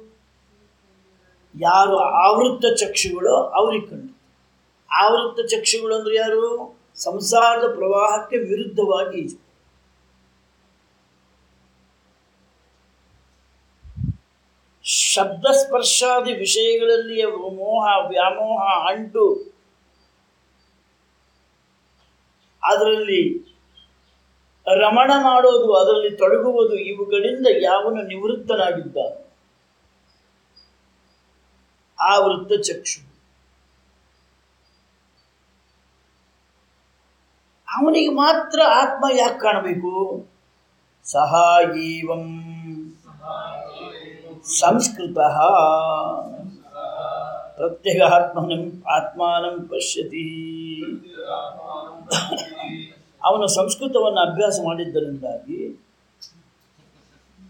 ಯಾರು ಆವೃತ್ತ ಚಕ್ಷುಗಳು ಅವ್ರಿಗೆ ಕಂಡು ಆವೃತ್ತ ಚಕ್ಷುಗಳು ಅಂದ್ರೆ ಯಾರು ಸಂಸಾರದ ಪ್ರವಾಹಕ್ಕೆ ವಿರುದ್ಧವಾಗಿ ಈಜು ಶಬ್ದ ಸ್ಪರ್ಶಾದಿ ವಿಷಯಗಳಲ್ಲಿ ಮೋಹ ವ್ಯಾಮೋಹ ಅಂಟು ಅದರಲ್ಲಿ ರಮಣ ಮಾಡೋದು ಅದರಲ್ಲಿ ತೊಡಗುವುದು ಇವುಗಳಿಂದ ಯಾವನು ನಿವೃತ್ತನಾಗಿದ್ದ ಆವೃತ್ತ ಚಕ್ಷು ಅವನಿಗೆ ಮಾತ್ರ ಆತ್ಮ ಯಾಕೆ ಕಾಣಬೇಕು ಸಹ ಏವಂ ಸಂಸ್ಕೃತ ಪ್ರತ್ಯೇಕ ಆತ್ಮನಂ ಆತ್ಮಾನಂ ಪಶ್ಯತಿ ಅವನು ಸಂಸ್ಕೃತವನ್ನು ಅಭ್ಯಾಸ ಮಾಡಿದ್ದರಿಂದಾಗಿ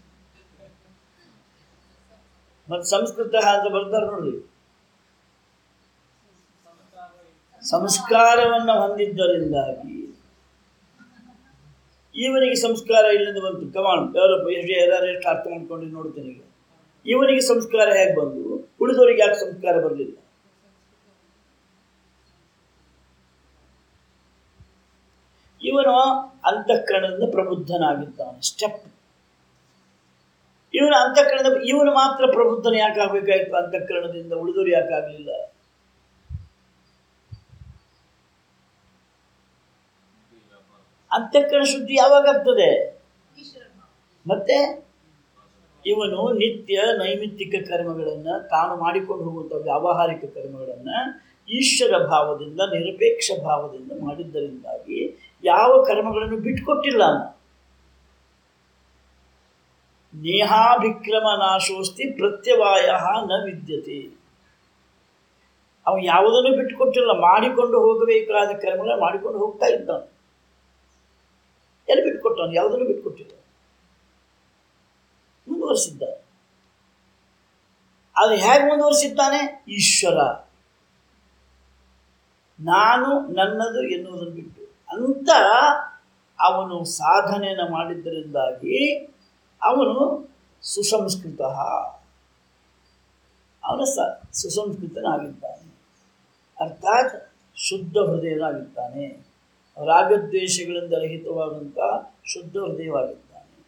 ಮತ್ತು ಸಂಸ್ಕೃತ ಅಂತ ಬರ್ತಾರೆ ನೋಡ್ರಿ ಸಂಸ್ಕಾರವನ್ನು ಹೊಂದಿದ್ದರಿಂದಾಗಿ ಇವನಿಗೆ ಸಂಸ್ಕಾರ ಇಲ್ಲದ ಬಂತು ಕಮಾನ್ ಡೆವಲಪ್ ಎಷ್ಟು ಯಾರು ಎಷ್ಟು ಅರ್ಥ ಮಾಡ್ಕೊಂಡು ನೋಡ್ತೇನೆ ಈಗ ಇವನಿಗೆ ಸಂಸ್ಕಾರ ಹೇಗೆ ಬಂದು ಉಳಿದವರಿಗೆ ಯಾಕೆ ಸಂಸ್ಕಾರ ಬರಲಿಲ್ಲ ಇವನು ಅಂತಃಕರಣದಿಂದ ಪ್ರಬುದ್ಧನಾಗಿದ್ದಾನೆ ಸ್ಟೆಪ್ ಇವನು ಅಂತಃಕರಣದ ಇವನು ಮಾತ್ರ ಪ್ರಬುದ್ಧನ ಯಾಕೆ ಆಗಬೇಕಾಯ್ತು ಅಂತಃಕರಣದಿಂದ ಉಳಿದವರು ಯಾಕೆ ಆಗಲಿಲ್ಲ ಅಂತಃಕರಣ ಶುದ್ಧಿ ಯಾವಾಗ ಆಗ್ತದೆ ಮತ್ತೆ ಇವನು ನಿತ್ಯ ನೈಮಿತ್ತಿಕ ಕರ್ಮಗಳನ್ನು ತಾನು ಮಾಡಿಕೊಂಡು ಹೋಗುವಂಥ ವ್ಯಾವಹಾರಿಕ ಕರ್ಮಗಳನ್ನು ಈಶ್ವರ ಭಾವದಿಂದ ನಿರಪೇಕ್ಷ ಭಾವದಿಂದ ಮಾಡಿದ್ದರಿಂದಾಗಿ ಯಾವ ಕರ್ಮಗಳನ್ನು ಬಿಟ್ಕೊಟ್ಟಿಲ್ಲ ಅವನು. ನೇಹಾಭಿಕ್ರಮ ನಾಶೋಸ್ತಿ ಪ್ರತ್ಯವಾಯ ನ ವಿದ್ಯತೆ ಅವ ಯಾವುದನ್ನು ಬಿಟ್ಟುಕೊಟ್ಟಿಲ್ಲ ಮಾಡಿಕೊಂಡು ಹೋಗಬೇಕಾದ ಕರ್ಮಗಳನ್ನು ಮಾಡಿಕೊಂಡು ಹೋಗ್ತಾ ಇದ್ದಾನೆ ಎಲ್ಲಿ ಬಿಟ್ಕೊಟ್ಟವನು ಯಾವುದನ್ನು ಬಿಟ್ಕೊಟ್ಟಿಲ್ಲ ಮುಂದುವರಿಸಿದ್ದ ಅದು ಹೇಗೆ ಮುಂದುವರಿಸಿದ್ದಾನೆ ಈಶ್ವರ ನಾನು ನನ್ನದು ಎನ್ನುವುದನ್ನು ಬಿಟ್ಟು ಅಂತ ಅವನು ಸಾಧನೆಯನ್ನು ಮಾಡಿದ್ದರಿಂದಾಗಿ ಅವನು ಸುಸಂಸ್ಕೃತ ಅವನು ಸ ಸುಸಂಸ್ಕೃತನಾಗಿದ್ದಾನೆ ಅರ್ಥಾತ್ ಶುದ್ಧ ಹೃದಯನಾಗಿದ್ದಾನೆ ರಾಗದ್ವೇಷಗಳಿಂದ ರಹಿತವಾದಂಥ ಶುದ್ಧ ಹೃದಯವಾಗಿದ್ದಾನೆ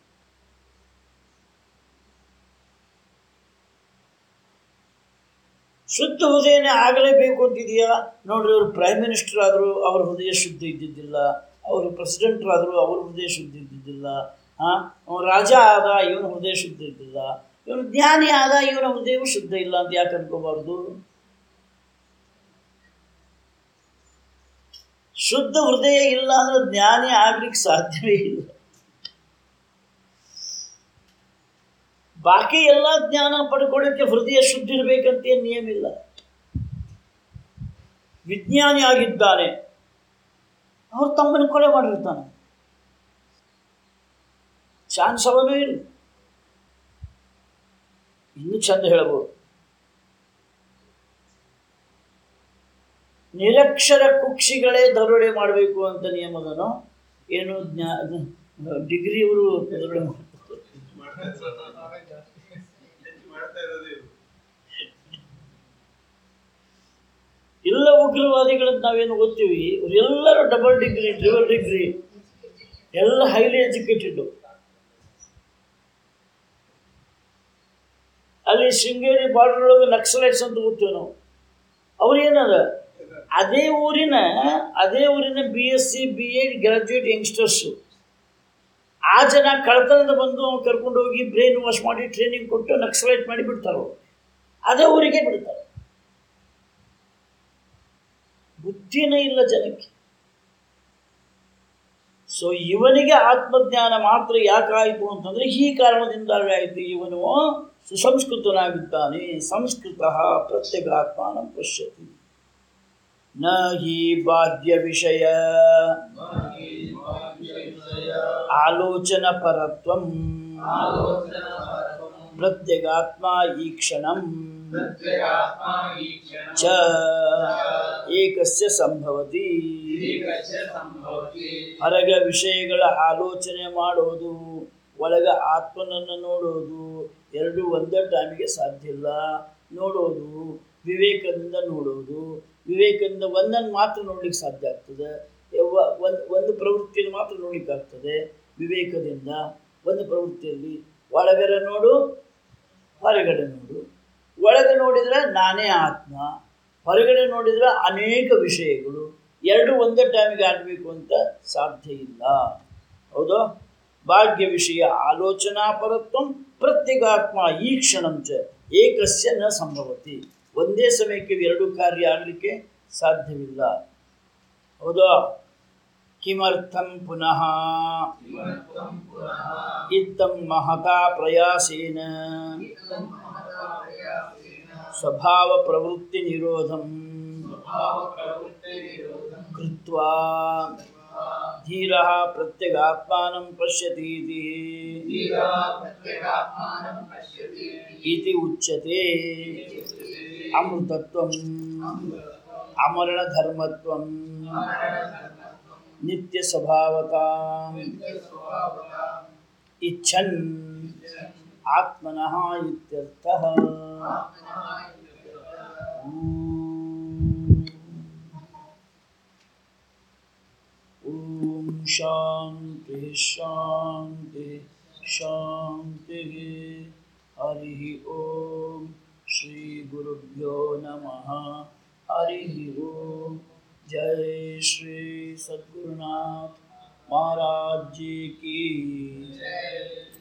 ಶುದ್ಧ ಹೃದಯನೇ ಆಗಲೇಬೇಕು ಅಂತಿದೆಯಾ ನೋಡ್ರಿ ಅವರು ಪ್ರೈಮ್ ಮಿನಿಸ್ಟರ್ ಆದರೂ ಅವ್ರ ಹೃದಯ ಶುದ್ಧ ಇದ್ದಿದ್ದಿಲ್ಲ ಅವರು ಪ್ರೆಸಿಡೆಂಟ್ರಾದರೂ ಅವ್ರ ಹೃದಯ ಶುದ್ಧ ಇದ್ದಿದ್ದಿಲ್ಲ ಹಾಂ ಅವನು ರಾಜ ಆದ ಇವನ ಹೃದಯ ಶುದ್ಧ ಇದ್ದಿಲ್ಲ ಇವನು ಜ್ಞಾನಿ ಆದ ಇವನ ಹೃದಯವೂ ಶುದ್ಧ ಇಲ್ಲ ಅಂತ ಯಾಕೆ ಅನ್ಕೋಬಾರ್ದು ಶುದ್ಧ ಹೃದಯ ಇಲ್ಲ ಅಂದ್ರೆ ಜ್ಞಾನಿ ಆಗ್ಲಿಕ್ಕೆ ಸಾಧ್ಯವೇ ಇಲ್ಲ ಬಾಕಿ ಎಲ್ಲ ಜ್ಞಾನ ಪಡ್ಕೊಳ್ಳಿಕ್ಕೆ ಹೃದಯ ಶುದ್ಧ ಇರಬೇಕಂತ ಏನು ನಿಯಮ ಇಲ್ಲ ವಿಜ್ಞಾನಿ ಆಗಿದ್ದಾನೆ ಅವ್ರು ತಮ್ಮನ್ನು ಕೊಲೆ ಮಾಡಿರ್ತಾನೆ ಚಾನ್ಸ್ ಅವನು ಇಲ್ಲ ಇನ್ನೂ ಚಂದ ಹೇಳ್ಬೋದು ನಿರಕ್ಷರ ಕುಕ್ಷಿಗಳೇ ದರೋಡೆ ಮಾಡಬೇಕು ಅಂತ ನಿಯಮದನು ಏನು ಜ್ಞಾ ಡಿಗ್ರಿ ಇವರು ದರೋಡೆ ಮಾಡ್ತಾರೆ ಎಲ್ಲ ಉಗ್ರವಾದಿಗಳನ್ನ ನಾವೇನು ಓದ್ತೀವಿ ಇವರೆಲ್ಲರೂ ಡಬಲ್ ಡಿಗ್ರಿ ಟ್ರಿಬಲ್ ಡಿಗ್ರಿ ಎಲ್ಲ ಹೈಲಿ ಎಜುಕೇಟೆಡ್ ಅಲ್ಲಿ ಶೃಂಗೇರಿ ಬಾರ್ಡರ್ ಒಳಗೆ ನಕ್ಸಲೈಟ್ಸ್ ಅಂತ ಓದ್ತೀವಿ ನಾವು ಅವ್ರು ಏನದ ಅದೇ ಊರಿನ ಅದೇ ಊರಿನ B S C B Ed graduate youngsters ಆ ಜನ ಕಳ್ತನದ ಬಂದು ಅವ್ನು ಕರ್ಕೊಂಡು ಹೋಗಿ ಬ್ರೈನ್ ವಾಶ್ ಮಾಡಿ ಟ್ರೈನಿಂಗ್ ಕೊಟ್ಟು ನಕ್ಸಲೈಟ್ ಮಾಡಿ ಬಿಡ್ತಾರೆ ಅವ್ರು. ಅದೇ ಊರಿಗೆ ಬಿಡ್ತಾರೆ ಬುದ್ಧಿನೇ ಇಲ್ಲ ಜನಕ್ಕೆ ಸೊ ಇವನಿಗೆ ಆತ್ಮಜ್ಞಾನ ಮಾತ್ರ ಯಾಕಾಯಿತು ಅಂತಂದ್ರೆ ಈ ಕಾರಣದಿಂದಾಗಿ ಆಯಿತು ಇವನು ಸುಸಂಸ್ಕೃತನಾಗಿದ್ದಾನೆ ಸಂಸ್ಕೃತ ಪ್ರತ್ಯಗಾತ್ಮಾನ ಪಶ್ಯತಿ ನ ಹಿ ಬಾಹ್ಯ ವಿಷಯ ಆಲೋಚನ ಪರತ್ವಂ ಪ್ರತ್ಯಗಾತ್ಮ ಈಕ್ಷಣಂ ಚ ಏಕಸ್ಯ ಸಂಭವತಿ ಹೊರಗ ವಿಷಯಗಳ ಆಲೋಚನೆ ಮಾಡೋದು ಒಳಗ ಆತ್ಮನನ್ನು ನೋಡೋದು ಎರಡು ಒಂದೇ ಟೈಮಿಗೆ ಸಾಧ್ಯ ಇಲ್ಲ ನೋಡೋದು ವಿವೇಕದಿಂದ ನೋಡೋದು ವಿವೇಕದಿಂದ ಒಂದನ್ನು ಮಾತ್ರ ನೋಡ್ಲಿಕ್ಕೆ ಸಾಧ್ಯ ಆಗ್ತದೆ ಯವ್ವ- ಒಂದು ಒಂದು ಪ್ರವೃತ್ತಿಯನ್ನು ಮಾತ್ರ ನೋಡ್ಲಿಕ್ಕೆ ಆಗ್ತದೆ ವಿವೇಕದಿಂದ ಒಂದು ಪ್ರವೃತ್ತಿಯಲ್ಲಿ ಒಳಗಡೆ ನೋಡು ಹೊರಗಡೆ ನೋಡು ಒಳಗೆ ನೋಡಿದರೆ ನಾನೇ ಆತ್ಮ ಹೊರಗಡೆ ನೋಡಿದರೆ ಅನೇಕ ವಿಷಯಗಳು ಎರಡು ಒಂದೇ ಟೈಮಿಗೆ ಆಗಬೇಕು ಅಂತ ಸಾಧ್ಯ ಇಲ್ಲ ಹೌದು ಭಾಗ್ಯ ವಿಷಯ ಆಲೋಚನಾ ಪರತ್ವಂ ಪ್ರತ್ಯೇಗಾತ್ಮ ಈ ಕ್ಷಣಂಚ ಏಕಸ್ಯ ನ ಸಂಭವತಿ ಒಂದೇ ಸಮಯಕ್ಕೆ ಎರಡು ಕಾರ್ಯ ಆಗಲಿಕ್ಕೆ ಸಾಧ್ಯವಿಲ್ಲ ಹೌದಾ ಕಿಮರ್ಥಂ ಪುನಃ ಇತ್ತಂ ಮಹತಾ ಪ್ರಯಾಸೇನ ಸ್ವಭಾವ ಪ್ರವೃತ್ತಿ ನಿರೋಧಂ ಕೃತ್ವಾ ಧೀರಃ ಪ್ರತ್ಯಗಾತ್ಮಾನಂ ಪಶ್ಯತೀತಿ इति उच्यते अमृतत्वम् अमरणधर्मत्वं नित्यस्वभावताम् इच्छन् आत्मनः इत्यर्थः ॐ शान्ति शान्ति शान्तिः हरिः ॐ श्रीगुरुभ्यो नमः हरिः ॐ जय श्री सद्गुरुनाथ महाराज जी की